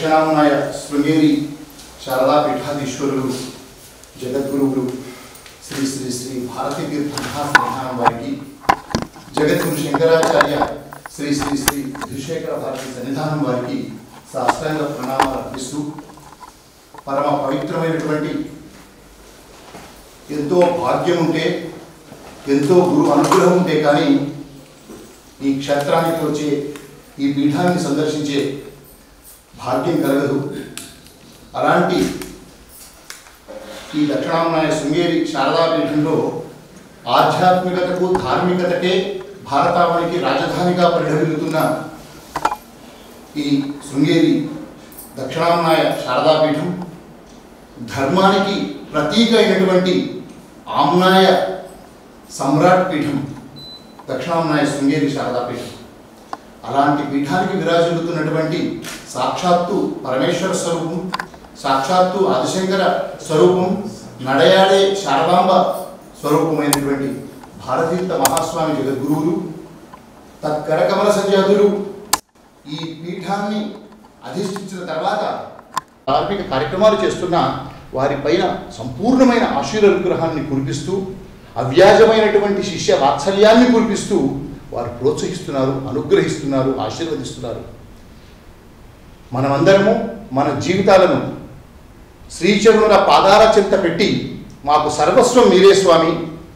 దక్షిణామనాయ శృంగేరి శారదా పీఠాధీశ్వరులు జగద్గురువులు శ్రీ శ్రీ శ్రీ భారతీ తీర్థ మహాసంధానం వారికి జగద్గురు శంకరాచార్య శ్రీ శ్రీ శ్రీ శ్రీశేఖర భారతి సన్నిధానం వారికి సాష్టాంగ ప్రణామాలు అర్పిస్తూ పరమ పవిత్రమైనటువంటి ఎంతో భాగ్యం ఉంటే ఎంతో గురు అనుగ్రహం ఉంటే కానీ ఈ క్షేత్రానికి వచ్చే ఈ పీఠాన్ని సందర్శించే భాగ్యం కలగదు అలాంటి ఈ దక్షిణామనాయ శృంగేరి శారదా పీఠంలో ఆధ్యాత్మికతకు ధార్మికతకే భారతావనికి రాజధానిగా పరిఢవిల్లుతున్న ఈ శృంగేరి దక్షిణామనాయ శారదా పీఠం ధర్మానికి ప్రతీక అయినటువంటి ఆమ్నాయ సమ్రాట్ పీఠం దక్షిణామనాయ శృంగేరి శారదా పీఠం అలాంటి పీఠానికి విరాజిల్లుతున్నటువంటి సాక్షాత్తు పరమేశ్వర స్వరూపం సాక్షాత్తు ఆదిశంకర స్వరూపం నడయాడే శారదాంబ స్వరూపమైనటువంటి భారతీర్థ మహాస్వామి జగద్గురువులు తత్కరకమల సంజాతులు ఈ పీఠాన్ని అధిష్ఠించిన తర్వాత ధార్మిక కార్యక్రమాలు చేస్తున్న వారిపైన సంపూర్ణమైన ఆశీర్వనుగ్రహాన్ని కురిపిస్తూ అవ్యాజమైనటువంటి శిష్య వాత్సల్యాన్ని కురిపిస్తూ వారు ప్రోత్సహిస్తున్నారు అనుగ్రహిస్తున్నారు ఆశీర్వదిస్తున్నారు మనమందరము మన జీవితాలను శ్రీచరుణుల పాదాల చెంత పెట్టి మాకు సర్వస్వం మీరే స్వామి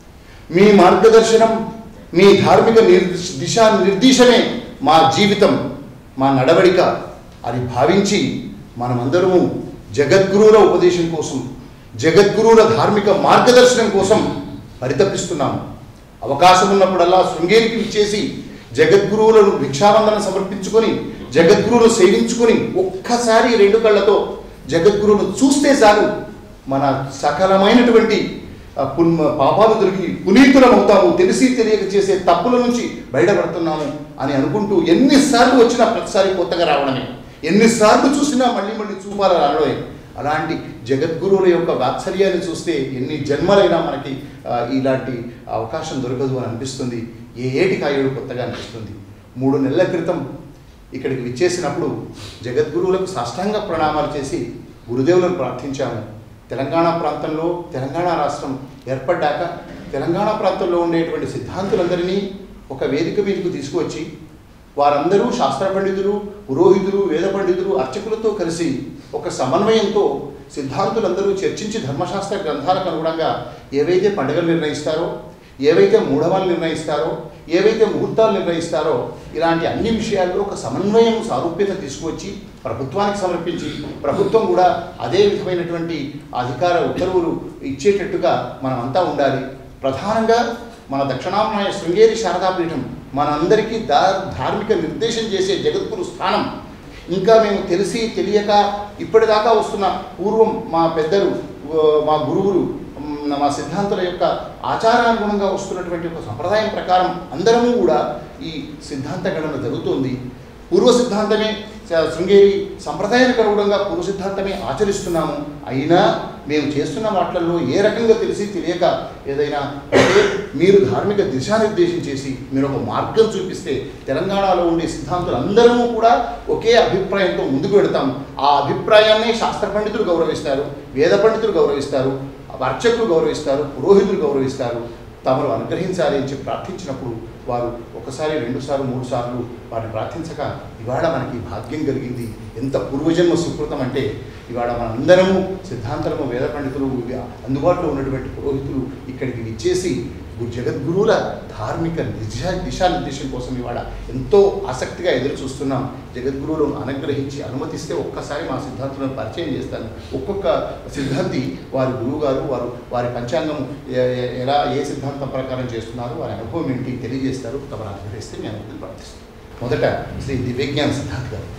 మీ మార్గదర్శనం మీ ధార్మిక నిర్దిశ దిశా నిర్దేశమే మా జీవితం మా నడవడిక అని భావించి మనమందరము జగద్గురువుల ఉపదేశం కోసం జగద్గురువుల ధార్మిక మార్గదర్శనం కోసం పరితపిస్తున్నాము అవకాశం ఉన్నప్పుడల్లా శృంగేరికి ఇచ్చేసి జగద్గురువులను భిక్షావందన సమర్పించుకొని జగద్గురువులు సేవించుకొని ఒక్కసారి రెండు కళ్ళతో జగద్గురువును చూస్తే చాలు మన సకలమైనటువంటి ఆ, పున్ పాపాలు దొరికి పునీతులం అవుతాము తెలిసి తెలియక చేసే తప్పుల నుంచి బయటపడుతున్నాము అని అనుకుంటూ ఎన్నిసార్లు వచ్చినా ప్రతిసారి కొత్తగా రావడమే ఎన్నిసార్లు చూసినా మళ్ళీ మళ్ళీ చూపాల రావడమే అలాంటి జగద్గురువుల యొక్క వాత్సల్యాన్ని చూస్తే ఎన్ని జన్మలైనా మనకి ఆ, ఇలాంటి అవకాశం దొరకదు అని అనిపిస్తుంది ఏ ఏటికి ఆ ఏడు కొత్తగా అనిపిస్తుంది మూడు నెలల క్రితం ఇక్కడికి విచ్చేసినప్పుడు జగద్గురువులకు సాష్టాంగ ప్రణామాలు చేసి గురుదేవులను ప్రార్థించాము తెలంగాణ ప్రాంతంలో తెలంగాణ రాష్ట్రం ఏర్పడ్డాక తెలంగాణ ప్రాంతంలో ఉండేటువంటి సిద్ధాంతులందరినీ ఒక వేదిక మీదకు తీసుకువచ్చి వారందరూ శాస్త్ర పండితులు పురోహితులు వేద పండితులు అర్చకులతో కలిసి ఒక సమన్వయంతో సిద్ధాంతులందరూ చర్చించి ధర్మశాస్త్ర గ్రంథాలకు అనుగుణంగా ఏవైతే పండుగలు నిర్ణయిస్తారో ఏవైతే మూఢవాళ్ళు నిర్ణయిస్తారో ఏవైతే ముహూర్తాలు నిర్ణయిస్తారో ఇలాంటి అన్ని విషయాల్లో ఒక సమన్వయం సారూప్యత తీసుకువచ్చి ప్రభుత్వానికి సమర్పించి ప్రభుత్వం కూడా అదే విధమైనటువంటి అధికార ఉత్తర్వులు ఇచ్చేటట్టుగా మనమంతా ఉండాలి ప్రధానంగా మన దక్షిణామనాయ శృంగేరి శారదాపీఠం మనందరికీ దా ధార్మిక నిర్దేశం చేసే జగద్గురు స్థానం ఇంకా మేము తెలిసి తెలియక ఇప్పటిదాకా వస్తున్న పూర్వం మా పెద్దలు ఆ, మా గురువులు మ్, మా సిద్ధాంతుల యొక్క ఆచారానుగుణంగా వస్తున్నటువంటి ఒక సంప్రదాయం ప్రకారం అందరము కూడా ఈ సిద్ధాంత గణన జరుగుతోంది పూర్వ సిద్ధాంతమే స- శృంగేరి సంప్రదాయానికి అనుగుణంగా పూర్వ సిద్ధాంతమే ఆచరిస్తున్నాము అయినా మేము చేస్తున్న వాటిల్లో ఏ రకంగా తెలిసి తెలియక ఏదైనా అంటే మీరు ధార్మిక దిశానిర్దేశం చేసి మీరు ఒక మార్గం చూపిస్తే తెలంగాణలో ఉండే సిద్ధాంతులు అందరము కూడా ఒకే అభిప్రాయంతో ముందుకు వెడతాం ఆ అభిప్రాయాన్నే శాస్త్ర పండితులు గౌరవిస్తారు వేద పండితులు గౌరవిస్తారు అర్చకులు గౌరవిస్తారు పురోహితులు గౌరవిస్తారు తమను అనుగ్రహించాలి అని చెప్పి ప్రార్థించినప్పుడు వారు ఒకసారి రెండుసార్లు మూడు సార్లు వారిని ప్రార్థించక ఇవాళ మనకి భాగ్యం కలిగింది ఎంత పూర్వజన్మ సుకృతం అంటే ఇవాళ మనందరము సిద్ధాంతలము వేద పండితులు ఇవి అందుబాటులో ఉన్నటువంటి పురోహితులు ఇక్కడికి విచ్చేసి గు- జగద్గురువుల ధార్మిక దిశ దిశానిర్దేశం కోసం ఇవాళ ఎంతో ఆసక్తిగా ఎదురు చూస్తున్నాం జగద్గురువులను అనుగ్రహించి అనుమతిస్తే ఒక్కసారి మా సిద్ధాంతులను పరిచయం చేస్తాను ఒక్కొక్క సిద్ధాంతి వారి గురువు గారు వారు వారి పంచాంగం ఎ- ఎ- ఎలా ఏ సిద్ధాంతం ప్రకారం చేస్తున్నారు వారి అనుభవం ఏంటి తెలియజేస్తారు తమను అనుగ్రహిస్తే నేను అనుమతి ప్రార్థిస్తాను మొదట శ్రీ దివ్యజ్ఞాన సిద్ధాంత్ గారు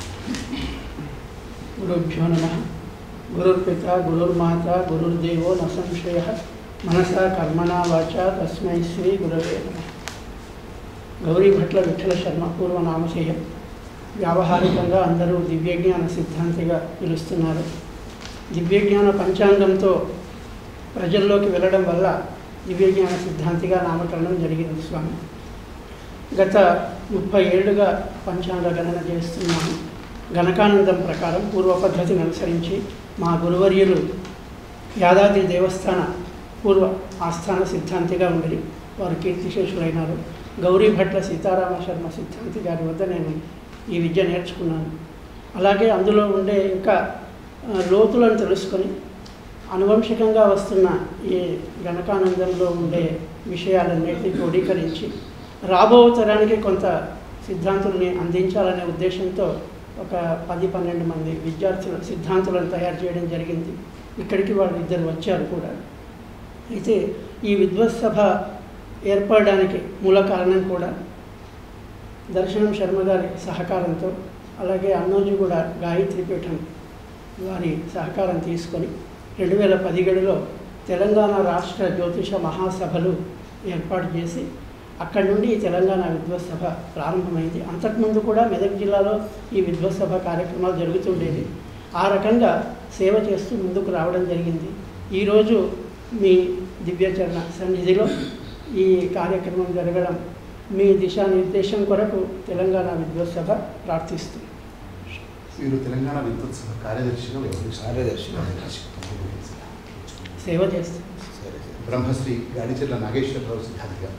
గురుభ్యో నమ గురుర్పిత గురుర్మాత గురుర్దేవో న సంశయ మనసా కర్మణా వాచ తస్మై శ్రీ గురవే నమ గౌరీ భట్ల విఠల శర్మ పూర్వనామశేయం వ్యావహారికంగా అందరూ దివ్యజ్ఞాన సిద్ధాంతిగా పిలుస్తున్నారు దివ్యజ్ఞాన పంచాంగంతో ప్రజల్లోకి వెళ్ళడం వల్ల దివ్యజ్ఞాన సిద్ధాంతిగా నామకరణం జరిగింది స్వామి గత ముప్పై ఏళ్ళుగా పంచాంగ గణన చేస్తున్నాము గణకానందం ప్రకారం పూర్వ పద్ధతిని అనుసరించి మా గురువర్యులు యాదాద్రి దేవస్థాన పూర్వ ఆస్థాన సిద్ధాంతిగా ఉండి వారు కీర్తిశేషులైనారు గౌరీ భట్ల సీతారామ శర్మ సిద్ధాంతి గారి వద్ద నేను ఈ విద్య నేర్చుకున్నాను అలాగే అందులో ఉండే ఇంకా ఆ, లోతులను తెలుసుకొని అనువంశికంగా వస్తున్న ఈ గణకానందంలో ఉండే విషయాలన్నింటినీ క్రోడీకరించి రాబో తరానికి కొంత సిద్ధాంతుల్ని అందించాలనే ఉద్దేశంతో ఒక పది పన్నెండు మంది విద్యార్థులు సిద్ధాంతులను తయారు చేయడం జరిగింది ఇక్కడికి వాళ్ళు ఇద్దరు వచ్చారు కూడా అయితే ఈ విద్వత్ సభ ఏర్పడడానికి మూల కారణం కూడా దర్శనం శర్మ గారి సహకారంతో అలాగే అన్నోజు కూడా గాయత్రి పీఠం వారి సహకారం తీసుకొని రెండు వేల పదిహేడులో తెలంగాణ రాష్ట్ర జ్యోతిష మహాసభలు ఏర్పాటు చేసి అక్కడి నుండి ఈ తెలంగాణ విద్వత్ సభ ప్రారంభమైంది అంతకుముందు కూడా మెదక్ జిల్లాలో ఈ విద్వత్ సభ కార్యక్రమాలు జరుగుతుండేవి ఆ రకంగా సేవ చేస్తూ ముందుకు రావడం జరిగింది ఈరోజు మీ దివ్యచరణ సన్నిధిలో ఈ కార్యక్రమం జరగడం మీ దిశానిర్దేశం కొరకు తెలంగాణ విద్వత్ సభ ప్రార్థిస్తుంది మీరు తెలంగాణ విద్యుత్ సభ కార్యదర్శిగా వ్యవహరిస్తారు కార్యదర్శి సేవ చేస్తుంది సరే సరే బ్రహ్మశ్రీ గాడిచెర్ల నాగేశ్వరరావు సిద్ధాంతి గారు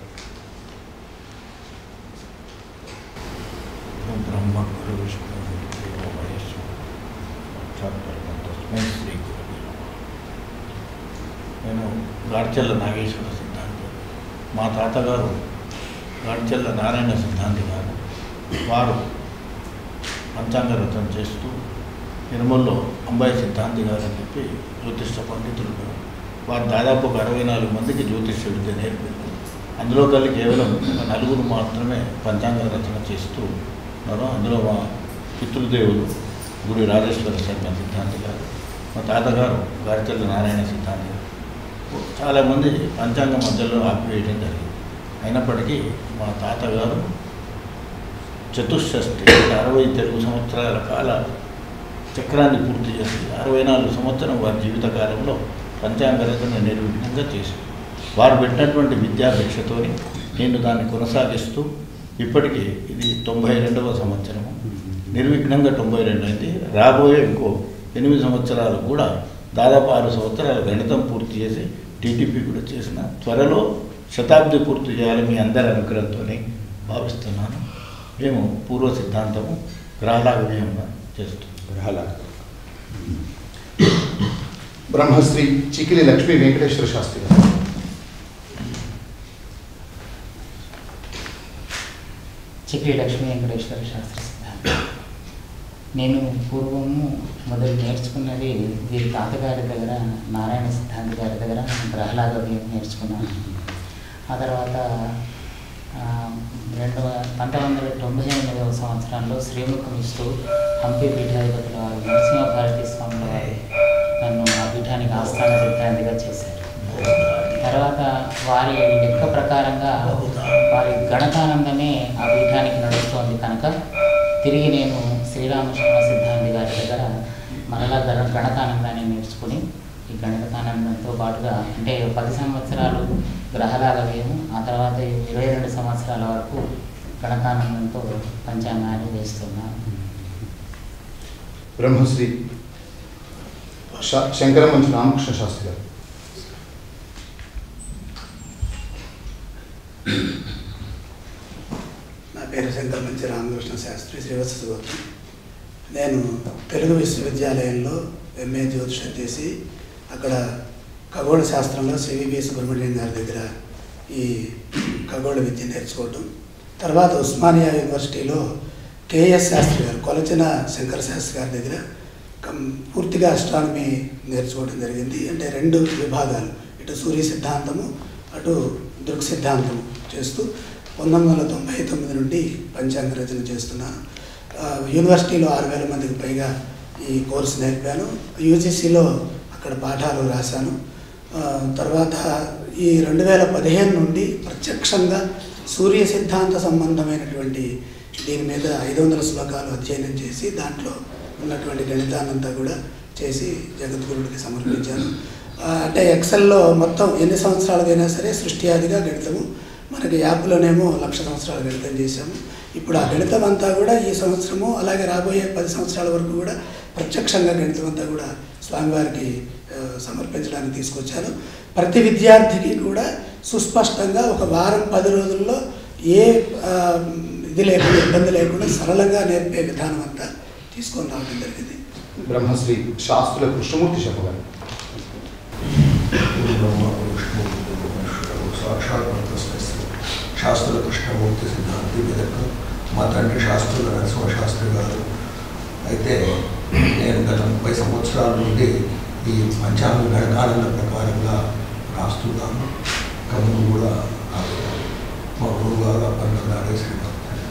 బ్రహ్మ గురు విష్ణు దేవో మహేశ్వర సాక్షాత్ పరమ తస్మై శ్రీ గురవే నమః. నేను గాడ్చెల్ల నాగేశ్వర సిద్ధాంతి మా తాతగారు గాడ్చెల్ల నారాయణ సిద్ధాంతి గారు వారు పంచాంగ రచన చేస్తూ నిర్మల్లో అంబాయి సిద్ధాంతి గారు అని చెప్పి జ్యోతిష్ట పండితులు ఉన్నారు. వారు దాదాపు ఒక అరవై నాలుగు మందికి జ్యోతిష విద్య నేర్పారు అందులో కలిగి కేవలం ఒక నలుగురు మాత్రమే పంచాంగ రచన చేస్తూ ఉన్నారు అందులో మా పితృదేవులు గుడి రాజేశ్వర శర్మ సిద్ధాంతి గారు మా తాతగారు గారిచెల్ల నారాయణ సిద్ధాంతి గారు చాలామంది పంచాంగ మధ్యలో ఆపివేయడం జరిగింది అయినప్పటికీ మా తాతగారు చతుషష్ఠి అంటే అరవై తెలుగు సంవత్సరాల కాల చక్రాన్ని పూర్తి చేసి అరవై నాలుగు సంవత్సరం వారి జీవితకాలంలో పంచాంగ రచన నిర్విఘ్నంగా చేశారు వారు పెట్టినటువంటి విద్యాభిక్షతోని నేను దాన్ని కొనసాగిస్తూ ఇప్పటికీ ఇది తొంభై రెండవ సంవత్సరము నిర్విఘ్నంగా తొంభై రెండు అయింది రాబోయే ఇంకో ఎనిమిది సంవత్సరాలు కూడా దాదాపు ఆరు సంవత్సరాలు గణితం పూర్తి చేసి టీటీపీ కూడా చేసిన త్వరలో శతాబ్ది పూర్తి చేయాలి మీ అందరి అనుగ్రహంతోనే భావిస్తున్నాను మేము పూర్వ సిద్ధాంతము గ్రహాల వ్యయంగా చేస్తున్నాం గ్రహాల బ్రహ్మశ్రీ చికిలి లక్ష్మీ వెంకటేశ్వర శాస్త్రి గారు చిక్రి లక్ష్మీ వెంకటేశ్వర శాస్త్ర సిద్ధాంతం నేను పూర్వము మొదలు నేర్చుకున్నది వీరి తాతగారి దగ్గర నారాయణ సిద్ధాంతి గారి దగ్గర గ్రహలాగ వ్యయం నేర్చుకున్నాను ఆ తర్వాత ఆ, రెండు వ- పంతొమ్మిది వందల తొంభై ఎనిమిదవ సంవత్సరంలో శ్రీముఖం ఇస్తూ హంపి పీఠాధిపతుల వారు నరసింహ భారతీ స్వాముల వారు నన్ను ఆ పీఠానికి ఆస్థాన సిద్ధాంతిగా చేశారు తర్వాత వారి లెక్క ప్రకారంగా వారి గణకానందమే ఆ పీఠానికి నడుస్తోంది కనుక తిరిగి నేను శ్రీరామకృష్ణ సిద్ధాంతి గారి దగ్గర మరలా గణ గణకానందాన్ని నేర్చుకుని ఈ గణకానందంతో పాటుగా అంటే పది సంవత్సరాలు గ్రహలాగ వ్యయము ఆ తర్వాత ఇరవై రెండు సంవత్సరాల వరకు గణకానందంతో పంచాంగాన్ని వేస్తున్నాను బ్రహ్మశ్రీ శ- శంకరమంచు రామకృష్ణ శాస్త్రి గారు నా పేరు శంకర్ మంచి రామకృష్ణ శాస్త్రి శ్రీవత్స గోత్రం నేను తెలుగు విశ్వవిద్యాలయంలో ఎంఏ జ్యోతిషం చేసి అక్కడ ఖగోళ శాస్త్రంలో సివిబి సుబ్రహ్మణ్యం గారి దగ్గర ఈ ఖగోళ విద్య నేర్చుకోవటం తర్వాత ఉస్మానియా యూనివర్సిటీలో కేఎస్ శాస్త్రి గారు కొలచిన శంకర శాస్త్రి గారి దగ్గర కం- పూర్తిగా అస్ట్రానమీ నేర్చుకోవడం జరిగింది అంటే రెండు విభాగాలు ఇటు సూర్య సిద్ధాంతము అటు దృక్ సిద్ధాంతం చేస్తూ పంతొమ్మిది వందల తొంభై తొమ్మిది నుండి పంచాంగ రచన చేస్తున్నాను ఆ, యూనివర్సిటీలో ఆరు వేల మందికి పైగా ఈ కోర్సు నేర్పాను యూజీసీలో అక్కడ పాఠాలు రాశాను ఆ, తర్వాత ఈ రెండు వేల పదిహేను నుండి ప్రత్యక్షంగా సూర్య సిద్ధాంత సంబంధమైనటువంటి దీని మీద ఐదు వందల శ్లోకాలు అధ్యయనం చేసి దాంట్లో ఉన్నటువంటి గణితానంతా కూడా చేసి జగద్గురుడికి సమర్పించాను ఆ, అంటే ఎక్సెల్లో మొత్తం ఎన్ని సంవత్సరాలకైనా సరే సృష్టి ఆదిగా గణితము మనకి యాప్లోనేమో లక్ష సంవత్సరాల గణితం చేశాము ఇప్పుడు ఆ గణితం అంతా కూడా ఈ సంవత్సరము అలాగే రాబోయే పది సంవత్సరాల వరకు కూడా ప్రత్యక్షంగా గణితం అంతా కూడా స్వామివారికి ఆ, సమర్పించడానికి తీసుకొచ్చాను ప్రతి విద్యార్థికి కూడా సుస్పష్టంగా ఒక వారం పది రోజుల్లో ఏ ఆ, ఇది లేకుండా ఇబ్బంది లేకుండా సరళంగా నేర్పే విధానం అంతా తీసుకొని రావడం జరిగింది బ్రహ్మశ్రీ శాస్త్రుల కృష్ణమూర్తి చెప్పగారు బ్రహ్మ విష్ణు గురుమేశ్వరుడు సాక్షాత్ పరతస్మస్తి శాస్త్రుల కృష్ణమూర్తి సిద్ధాంతి మెదక్ మా తండ్రి శాస్త్రుల నరసింహ శాస్త్రి గారు అయితే నేను గత ముప్పై సంవత్సరాల నుండి ఈ పంచాంగ గణకాల ప్రకారంగా రాస్తున్నాను కవులు కూడా రాస్తున్నాను మా గురువు గారు అప్పటి శ్రీమంతుడు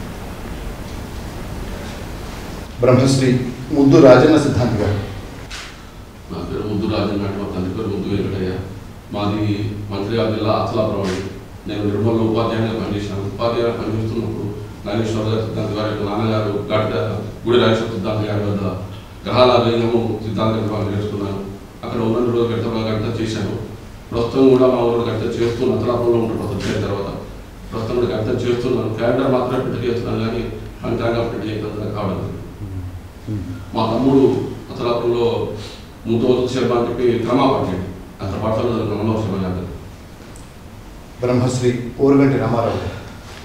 బ్రహ్మశ్రీ ముద్దు రాజన్న సిద్ధాంతి గారు నా పేరు ముద్దు రాజన్ నాటి మా తండ్రి పేరు ముద్దు వెంకటయ్య మాది మంత్రిగారి జిల్లా అచలాపురం అండి నేను నిర్మల్లో ఉపాధ్యాయునిగా పనిచేశాను ఉపాధ్యాయునిగా పనిచేస్తున్నప్పుడు నాగేశ్వర గారి సిద్ధాంత గారి యొక్క నాన్నగారు గడ్డ గుడి రాజేశ్వర సిద్ధాంత గారి వద్ద గ్రహాల అభినయము సిద్ధాంత నిర్మాణం నేర్చుకున్నాను అక్కడ ఉన్న రోజు గంట గంట చేశాను ప్రస్తుతం కూడా మా ఊరు గంట చేస్తూ అచలాపురంలో ఉంటాను ప్రస్తుతం చేసిన తర్వాత ప్రస్తుతం కూడా గంట చేస్తున్నాను క్యాలెండర్ మాత్రమే ప్రింట్ చేస్తున్నాను కానీ పంచాంగ ప్రింట్ చేయకుండా కావడం లేదు. మా తమ్ముడు అతలాపురంలో ముత్తోతు శర్మ అని చెప్పి క్రమా పట్టాడు అక్కడ పడతాడు క్రమంలో శర్మ గారు బ్రహ్మశ్రీ ఓరుగంటి రామారావు గారు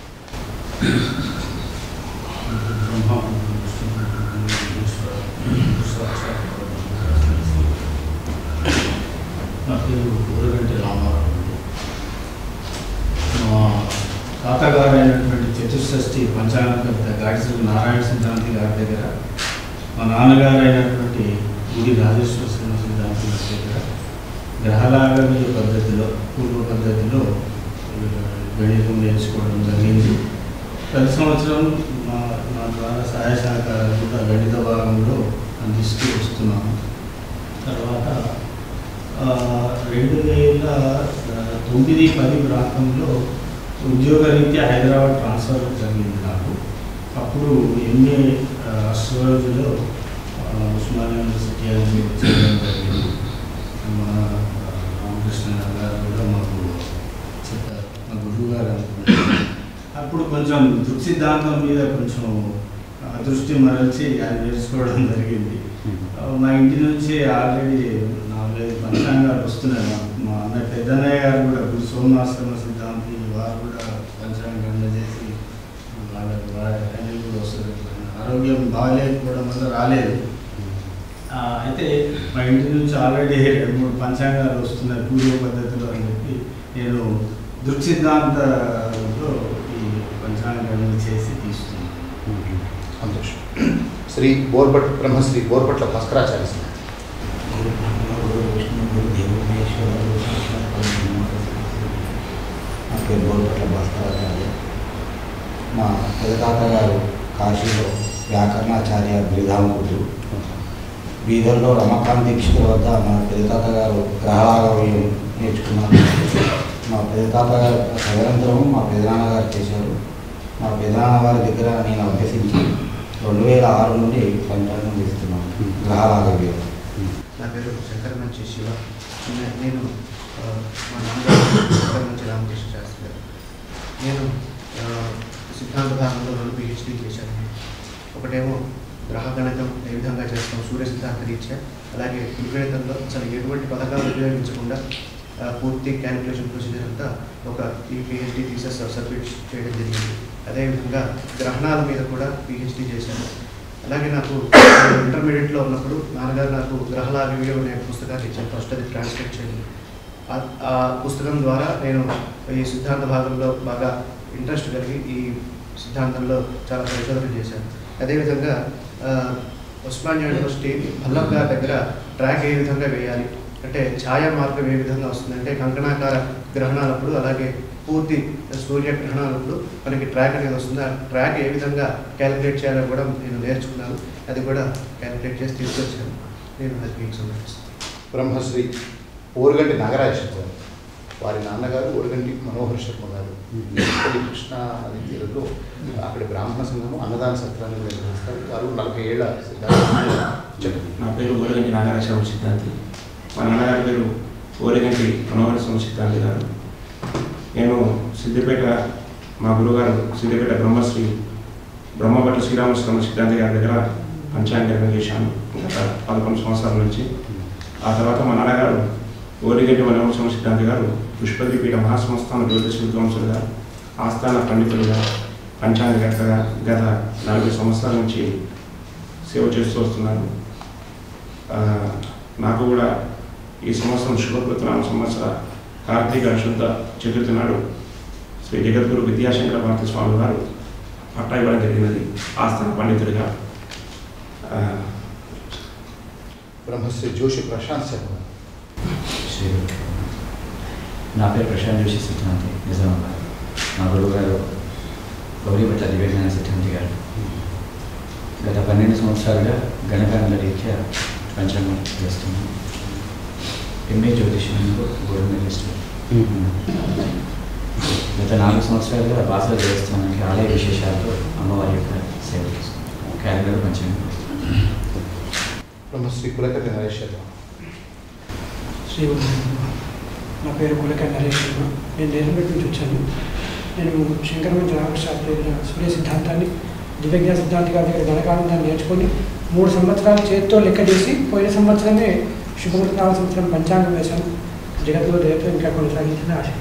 నా పేరు ఊరగంటి రామారావు అండి. మా తాతగారు అయినటువంటి చతుషష్ఠి పంచాంగకర్త గాడిశ్రీ నారాయణ సిద్ధాంతి గారి దగ్గర మా నాన్నగారు అయినటువంటి గుడి రాజేశ్వర సింహ సిద్ధాంతి గారి దగ్గర గ్రహలాగవి పద్ధతిలో పూర్వ పద్ధతిలో ఆ, గణితం నేర్చుకోవడం జరిగింది ప్రతి సంవత్సరం మా నా ద్వారా సహాయ సహకారాలు కూడా గణిత భాగంలో అందిస్తూ వస్తున్నాము తర్వాత ఆ, రెండు వేల ఆ, తొమ్మిది పది ప్రాంతంలో ఉద్యోగరీత్యా హైదరాబాద్ ట్రాన్స్ఫర్ జరిగింది నాకు అప్పుడు ఎంఏ అస్ట్రాలజీలో ఉస్మానియా యూనివర్సిటీ అని చేయడం జరిగింది మన రామకృష్ణ గారు కూడా మాకు చెప్పారు మా గురువు గారు అనుకుంటున్నారు అప్పుడు కొంచెం దృక్సిద్ధాంతం మీద కొంచెం ఆ, దృష్టి మరల్చి ఆయన నేర్చుకోవడం జరిగింది ఆ, మా ఇంటి నుంచి ఆల్రెడీ నాలుగైదు పంచాంగాలు వస్తున్నాయి మా- మా అన్నయ్య పెద్దన్నయ్య గారు కూడా గురు సోమనాశ్రమ సిద్ధాంతి వారు కూడా పంచాంగం చేసి వాళ్ళ వాళ్ళ ఆయన కూడా వస్తుంది ఆరోగ్యం బాగాలేకపోవడం వల్ల రాలేదు ఆ, అయితే మా ఇంటి నుంచి ఆల్రెడీ రెండు మూడు పంచాంగాలు వస్తున్నాయి పూర్వ పద్ధతిలో అని చెప్పి నేను దృక్సిద్ధాంతంలో ఈ పంచాంగాలను చేసి తీసుకున్నాను సంతోషం శ్రీ బోర్పట్ బ్రహ్మశ్రీ బోర్పట్ల భాస్కరాచార్య స్వామి. గురు బ్రహ్మ గురు విష్ణు గురు దేవమేశ్వర గురు సాక్షాత్ పరబ్రహ్మ నా పేరు బోల్పట్ల భాస్కరాచార్య మా పెదతాత గారు కాశీలో వ్యాకరణాచార్య బిరుదామూర్తులు బీదర్లో రమకాంత్ దీక్షితుల వద్ద మా పెదతాత గారు గ్రహాలయం నేర్చుకున్నారు మా పెదతాత గారు తదనంతరం మా పెదనాన్నగారు చేశారు మా పెదనాన్న గారి దగ్గర నేను అభ్యసించి రెండు వేల ఆరు నుండి పంచాంగం చేస్తున్నాను గ్రహాలయం నా పేరు శంకర మంచి శివ నే- నేను ఆ, మా నాన్నగారు శంకర మంచి రామకృష్ణ శాస్త్రి గారు నేను ఆ, సిద్ధాంత భాగంలో రెండు పిహెచ్డీ చేశాను ఒకటేమో గ్రహ గణితం ఏ విధంగా చేస్తాం సూర్య సిద్ధాంత రీత్యా అలాగే త్రిగణితంలో అసలు ఎటువంటి పథకాలు ఉపయోగించకుండా ఆ, పూర్తి క్యాలిక్యులేషన్ ప్రొసీజర్ అంతా ఒక ఈ పిహెచ్డీ థీసెస్ సబ్మిట్ చేయడం జరిగింది అదేవిధంగా గ్రహణాల మీద కూడా పిహెచ్డీ చేశాను అలాగే నాకు ఇంటర్మీడియట్లో ఉన్నప్పుడు నాన్నగారు నాకు గ్రహల రివ్యూ అనే పుస్తకాన్ని ఇచ్చారు ఫస్ట్ అది ట్రాన్స్లేట్ చేయండి ఆ- ఆ పుస్తకం ద్వారా నేను ఈ సిద్ధాంత భాగంలో బాగా ఇంట్రెస్ట్ కలిగి ఈ సిద్ధాంతంలో చాలా పరిశోధన చేశాను అదేవిధంగా ఆ, ఉస్మానియా యూనివర్సిటీ వల్లభ్ గారి దగ్గర ట్రాక్ ఏ విధంగా వేయాలి అంటే ఛాయా మార్గం ఏ విధంగా వస్తుంది అంటే కంకణాకార గ్రహణాలప్పుడు అలాగే పూర్తి సూర్యగ్రహణాలప్పుడు మనకి ట్రాక్ అనేది వస్తుంది ఆ ట్రాక్ ఏ విధంగా క్యాలిక్యులేట్ చేయాలో కూడా నేను నేర్చుకున్నాను అది కూడా క్యాలిక్యులేట్ చేసి తీసుకొచ్చాను నేను అది మీకు సమర్పిస్తాను బ్రహ్మశ్రీ ఓరుగంటి నాగరాజ శర్మ గారు వారి నాన్నగారు ఓరుగంటి మనోహర్ శర్మ గారు ఇక్కడి కృష్ణ నది తీరంలో అక్కడ బ్రాహ్మణ సంఘము అన్నదాన సత్రాన్ని కూడా నిర్వహిస్తారు వారు నలభై ఏళ్ళ సిద్ధాంతం చెప్పండి నా పేరు ఓరగంటి నాగరాజరావు సిద్ధాంతి మా నాన్నగారి పేరు ఓరగంటి మనోహర స్వామి సిద్ధాంతి గారు నేను సిద్దిపేట మా గురుగారు సిద్దిపేట బ్రహ్మశ్రీ బ్రహ్మభట్ల శ్రీరామస్వామి సిద్ధాంతి గారి దగ్గర పంచాంగం చేశాను గత పదకొండు సంవత్సరాల నుంచి ఆ తర్వాత మా నాన్నగారు ఓరిగడ్డి వనవంశం సిద్ధాంతి గారు పుష్పద్వీపీఠ మహాసంస్థాన జ్యోతిష విద్వాంసులుగా ఆస్థాన పండితులుగా పంచాంగకర్తగా గత నలభై సంవత్సరాల నుంచి సేవ చేస్తూ వస్తున్నారు ఆ, నాకు కూడా ఈ సంవత్సరం శుభకృతనామ సంవత్సర కార్తీక శుద్ధ చతుర్థి నాడు శ్రీ జగద్గురు విద్యాశంకర భారతి స్వామి వారు పట్టా ఇవ్వడం జరిగినది ఆస్థాన పండితుడిగా ఆ, బ్రహ్మశ్రీ జోషి ప్రశాంత్ శర్మ శ్రీ నా పేరు ప్రశాంత్ జోషి సిద్ధాంతి నిజామాబాద్ మా గురువు గారు గౌరీభట్ల దివ్యజ్ఞాన సిద్ధాంతి గారు గత పన్నెండు సంవత్సరాలుగా గణకాండ రీత్యా పంచాంగం చేస్తున్నాను ఎంఏ జ్యోతిష్యంలో గోల్డ్ మెడలిస్ట్ గత నాలుగు సంవత్సరాలుగా బాసల దేవస్థానానికి ఆలయ విశేషాలతో అమ్మవారి యొక్క సేవ చేస్తున్నాను క్యాలెండర్ పంచాంగం బ్రహ్మశ్రీ కులకర్ణి నరేష్ శర్మ శ్రీ గురు నా పేరు కులకర్ నరేష్ శర్మ నేను నేరుపేట నుంచి వచ్చాను నేను శంకరమంచి రామశాస్త్రి సూర్య సిద్ధాంతాన్ని దివ్యజ్ఞాన సిద్ధాంతి గారి దగ్గర గణకానందాన్ని నేర్చుకొని మూడు సంవత్సరాలు చేతితో లెక్క చేసి పోయిన సంవత్సరమే శుభమృతనామ సంవత్సరం పంచాంగం వేశాను జగద్గురు దేవత ఇంకా కొనసాగించిన ఆశ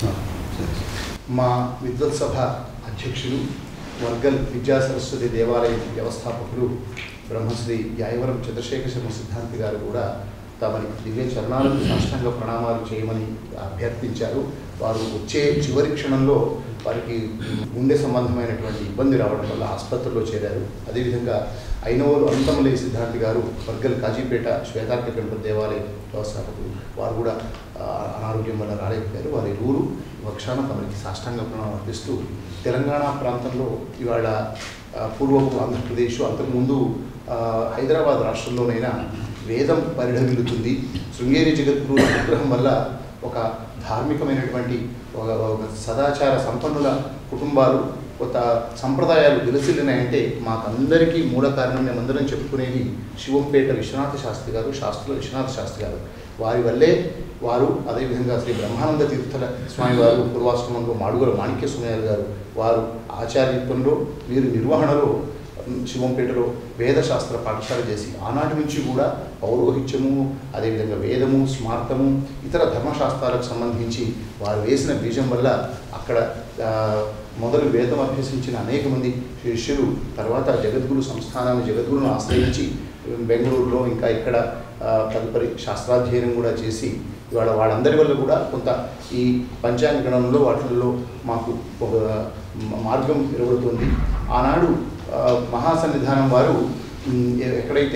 మా విద్వత్ సభ అధ్యక్షులు వర్గల్ విద్యా సరస్వతి దేవాలయం వ్యవస్థాపకులు బ్రహ్మశ్రీ యాయవరం చంద్రశేఖర శర్మ సిద్ధాంతి గారు కూడా తమని దివ్య చరణాలకు సాష్టాంగ ప్రణామాలు చేయమని అభ్యర్థించారు వారు వచ్చే చివరి క్షణంలో వారికి గుండె సంబంధమైనటువంటి ఇబ్బంది రావడం వల్ల ఆసుపత్రిలో చేరారు అదేవిధంగా ఐనవోలు అనంతమలే సిద్ధాంతి గారు వర్గల్ కాజీపేట శ్వేతార్క గణపతి దేవాలయం వ్యవస్థాపకులు వారు కూడా ఆ, అనారోగ్యం వల్ల రాలేకపోయారు వారి ఇరువురు వక్షాన తమకి సాష్టాంగ ప్రణామం అర్పిస్తూ తెలంగాణ ప్రాంతంలో ఇవాళ ఆ, పూర్వపు ఆంధ్రప్రదేశ్ అంతకుముందు ఆ, హైదరాబాద్ రాష్ట్రంలోనైనా వేదం పరిఢవిల్లుతుంది శృంగేరి జగద్గురు అనుగ్రహం వల్ల ఒక ధార్మికమైనటువంటి ఒక ఒక సదాచార సంపన్నుల కుటుంబాలు కొత్త సంప్రదాయాలు విలసిల్లినాయంటే మాకందరికీ మూల కారణం మేమందరం చెప్పుకునేది శివంపేట విశ్వనాథ శాస్త్రి గారు శాస్త్రుల విశ్వనాథ శాస్త్రి గారు వారి వల్లే వారు అదేవిధంగా శ్రీ బ్రహ్మానంద తీర్థల స్వామి వారు పూర్వాశ్రమంలో మాడుగుల మాణిక్య స్వామి గారు వారు ఆచార్యత్వంలో వీరి నిర్వహణలో ఉమ్, శివంపేటలో వేదశాస్త్ర పాఠశాల చేసి ఆనాటి నుంచి కూడా పౌరోహిత్యము అదేవిధంగా వేదము స్మార్తము ఇతర ధర్మశాస్త్రాలకు సంబంధించి వారు వేసిన బీజం వల్ల అక్కడ ఆ, మొదలు వేదం అభ్యసించిన అనేక మంది శిష్యులు తర్వాత జగద్గురు సంస్థానాన్ని జగద్గురును ఆశ్రయించి బెంగళూరులో ఇంకా ఇక్కడ ఆ, తదుపరి శాస్త్రాధ్యయనం కూడా చేసి ఇవాళ వాళ్ళందరి వల్ల కూడా కొంత ఈ పంచాంగ గణంలో వాటిల్లో మాకు ఒక మార్గం నిలబడుతుంది ఆనాడు ఆ, మహాసన్నిధానం వారు ఉమ్, ఎ- ఎక్కడైతే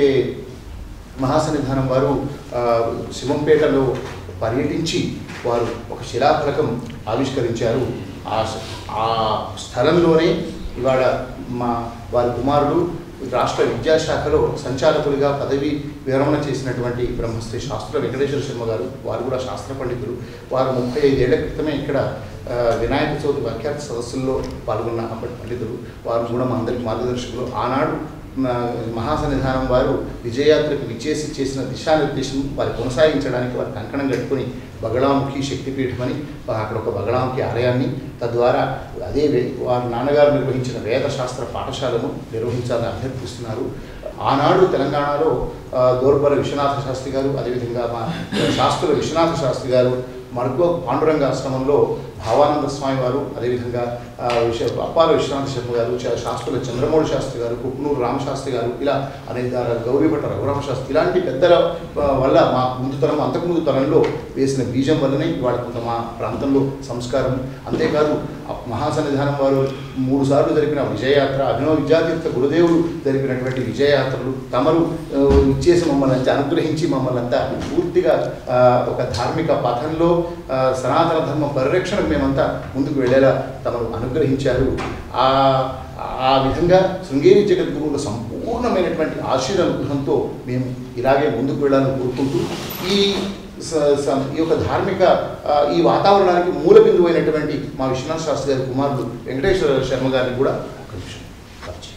మహాసన్నిధానం వారు ఆ, శివంపేటలో పర్యటించి వారు ఒక శిలాఫలకం ఆవిష్కరించారు ఆ స- ఆ స్థలంలోనే ఇవాళ మా వారి కుమారుడు రాష్ట్ర విద్యాశాఖలో సంచాలకులుగా పదవి విరమణ చేసినటువంటి బ్రహ్మశ్రీ శాస్త్ర వెంకటేశ్వర శర్మ గారు వారు కూడా శాస్త్ర పండితులు వారు ముప్పై ఐదేళ్ల క్రితమే ఇక్కడ ఆ, వినాయక చవితి వ్యాఖ్యాత సదస్సుల్లో పాల్గొన్న అప్పటి పండితులు వారు కూడా మా అందరికి మార్గదర్శకులు ఆనాడు మా మహాసన్నిధానం వారు విజయయాత్రకు విచ్చేసి చేసిన దిశానిర్దేశం వారి కొనసాగించడానికి వారి కంకణం కట్టుకొని బగళాముఖి శక్తిపీఠం అని అక్కడ ఒక బగళాముఖి ఆలయాన్ని తద్వారా అదే వే- వారి నాన్నగారు నిర్వహించిన వేదశాస్త్ర పాఠశాలను నిర్వహించాలని అభ్యర్థిస్తున్నారు ఆనాడు తెలంగాణలో ఆ, దోర్బల విశ్వనాథ శాస్త్రి గారు అదేవిధంగా మా శాస్త్రుల విశ్వనాథ శాస్త్రి గారు మడుకో పాండురంగ ఆశ్రమంలో భావానంద స్వామి వారు అదేవిధంగా ఆ, విశ్వ అప్పాల విశ్వనాథ శర్మ గారు చ- శాస్త్రుల చంద్రమౌళి శాస్త్రి గారు కుక్నూరు రామశాస్త్రి గారు ఇలా అనేక గౌరీభట్ట రఘురామ శాస్త్రి ఇలాంటి పెద్దల ఆ, వల్ల మా ముందు తరం అంతకుముందు తరంలో వేసిన బీజం వల్లనే ఇవాళ కొంత మా ప్రాంతంలో సంస్కారం అంతేకాదు ఆ మహాసన్నిధానం వారు మూడు సార్లు జరిపిన విజయయాత్ర అభినవ విద్యాతీర్థ గురుదేవులు జరిపినటువంటి విజయయాత్రలు తమరు ఆ, ఇచ్చేసి మమ్మల్ని అంతా అనుగ్రహించి మమ్మల్ని అంతా పూర్తిగా ఆ, ఒక ధార్మిక పథంలో ఆ, సనాతన ధర్మ పరిరక్షణకు మేమంతా ముందుకు వెళ్ళేలా తమను అనుగ్రహించారు ఆ ఆ విధంగా శృంగేరి జగద్గురువుల సంపూర్ణమైనటువంటి ఆశీర్ అనుగ్రహంతో మేము ఇలాగే ముందుకు వెళ్ళాలని కోరుకుంటూ ఈ స- స- ఈ యొక్క ధార్మిక ఆ, ఈ వాతావరణానికి మూల బిందువు అయినటువంటి మా విశ్వనాథ్ శాస్త్రి గారి కుమారుడు వెంకటేశ్వర శర్మ గారిని కూడా ఒక నిమిషం పరిచయం.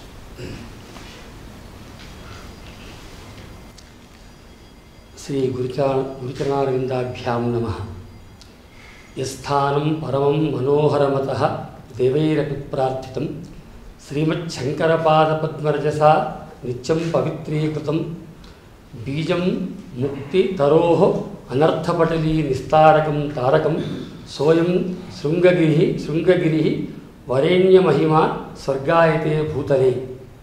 శ్రీ గురుచా గురుచరణారవిందాభ్యాం నమ యస్థానం పరమం మనోహరమత దేవైరపి ప్రార్థితం శ్రీమచ్చంకరపాదపద్మరజసా నిత్యం పవిత్రీకృతం బీజం ముక్తితరో అనర్థపటలీ నిస్తారకం తారకం సోయం శృంగగిరి శృంగగిరి వరేణ్యమహిమ స్వర్గాయతే భూతలే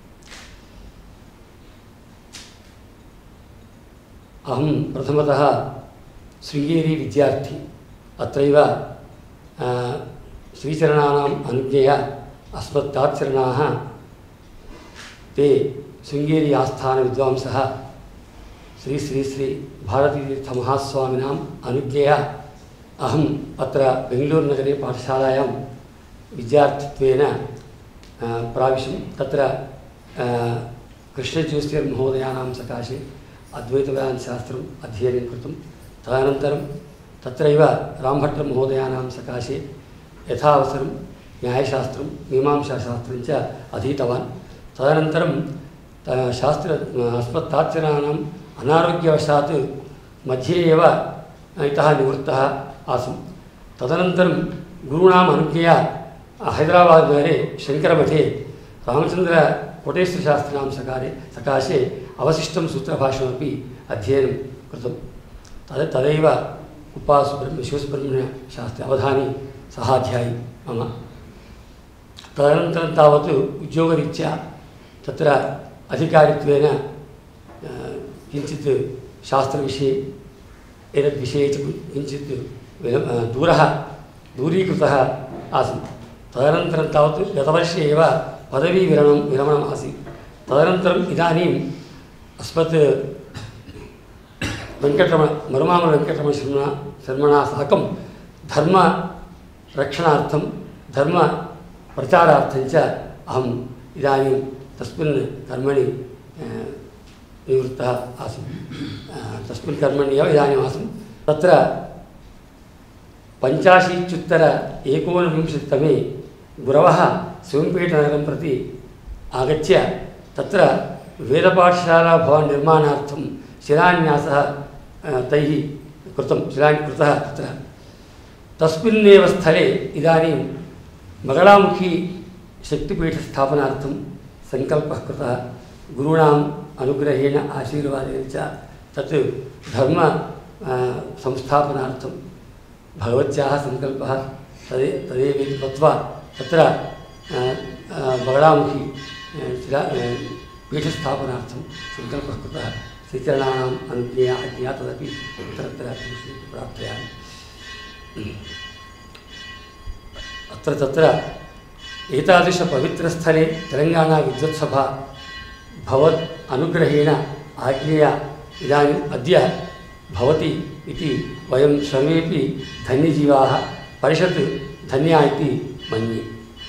అహం ప్రథమతः శృంగేరీ విద్యార్థి అత్రైవ ఆ, శ్రీచరణానాम् అనుజ్ञया अस्मत्तात्चरणाः ते शृङ्गेरी आस्थानविद्वांसः श्री श्री श्री भारतीतीर्थमहास्वामिनाम् अनुज्ञया अहम् अत्र बेङ्गळूरुनगरे पाठशालायां विद्यार्थित्वेन आ, प्राविशं तत्र आ, कृष्णज्योस्तिर् महोदयानां सकाशे अद्वैतवेदान्तशास्त्रम् अध्ययनं कृतं तदनन्तरं तत्रैव रामभट्टमहोदयानां सकाशे यथावसरं न्यायशास्त्रं मीमांसाशास्त्रं च अधीतवान् तदनन्तरं त- शास्त्र अस्मत्तात्चराणाम् अनारोग्यवशात् मध्ये एव इतः निवृत्तः आसम् तदनन्तरं गुरूणाम् अनुज्ञया हैदराबाद्नगरे शङ्करमठे रामचन्द्रकोटेश्वरशास्त्रिणां सकारे सकाशे अवशिष्टं सूत्रभाषणमपि अध्ययनं कृतं तद् तदैव उपासुब्रह्म शिवसुब्रह्मण्यशास्त्रि अवधानी सहाध्यायी मम तदनन्तरं तावत् उद्योगरीत्या तत्र अधिकारित्वेन अ, किञ्चित् शास्त्रविषये एतद्विषये च किञ्चित् विल- अ, दूरः दूरीकृतः आसम् तदनन्तरं तावत् गतवर्षे एव पदवीविरमणं विरमणम् आसीत् तदनन्तरम् इदानीम् अस्मत् वेङ्कटरमण मरुमामल वेङ्कटरमण शर्मणा शर्मणा साकं धर्मरक्षणार्थं धर्मप्रचारार्थं च अहम् इदानीं तस्मिन् कर्मणि अ, निवृत्तः आसम् अ, तस्मिन् कर्मण्येव इदानीम् आसम् तत्र पञ्चाशीत्युत्तर एकोनविंशतितमे गुरवः शिवम्पेटनगरं प्रति आगत्य तत्र वेदपाठशालाभवन् निर्माणार्थं शिलान्यासः अ, तैः कृतं शिला कृतः तत्र तस्मिन्नेव स्थले इदानीं मगलामुखी शक्तिपीठस्थापनार्थं सङ्कल्पः कृतः गुरूणाम् अनुग्रहेण आशीर्वादेन च तत् धर्म अ, संस्थापनार्थं भगवत्याः सङ्कल्पः तदे तदेवेति कृत्वा तत्र अ, अ, बगलामुखी अ, शिला अ, पीठस्थापनार्थं सङ्कल्पः कृतः श्रीचरणानाम् अनुज्ञया आज्ञया तदपि तत्र प्रार्थयामि अत्र तत्र एतादृशपवित्रस्थले तेलङ्गानाविद्वत्सभा भवत् अनुग्रहेण आज्ञया इदानीम् अद्य भवति इति वयं सर्वेपि धन्यजीवाः परिषत् धन्या इति मन्ये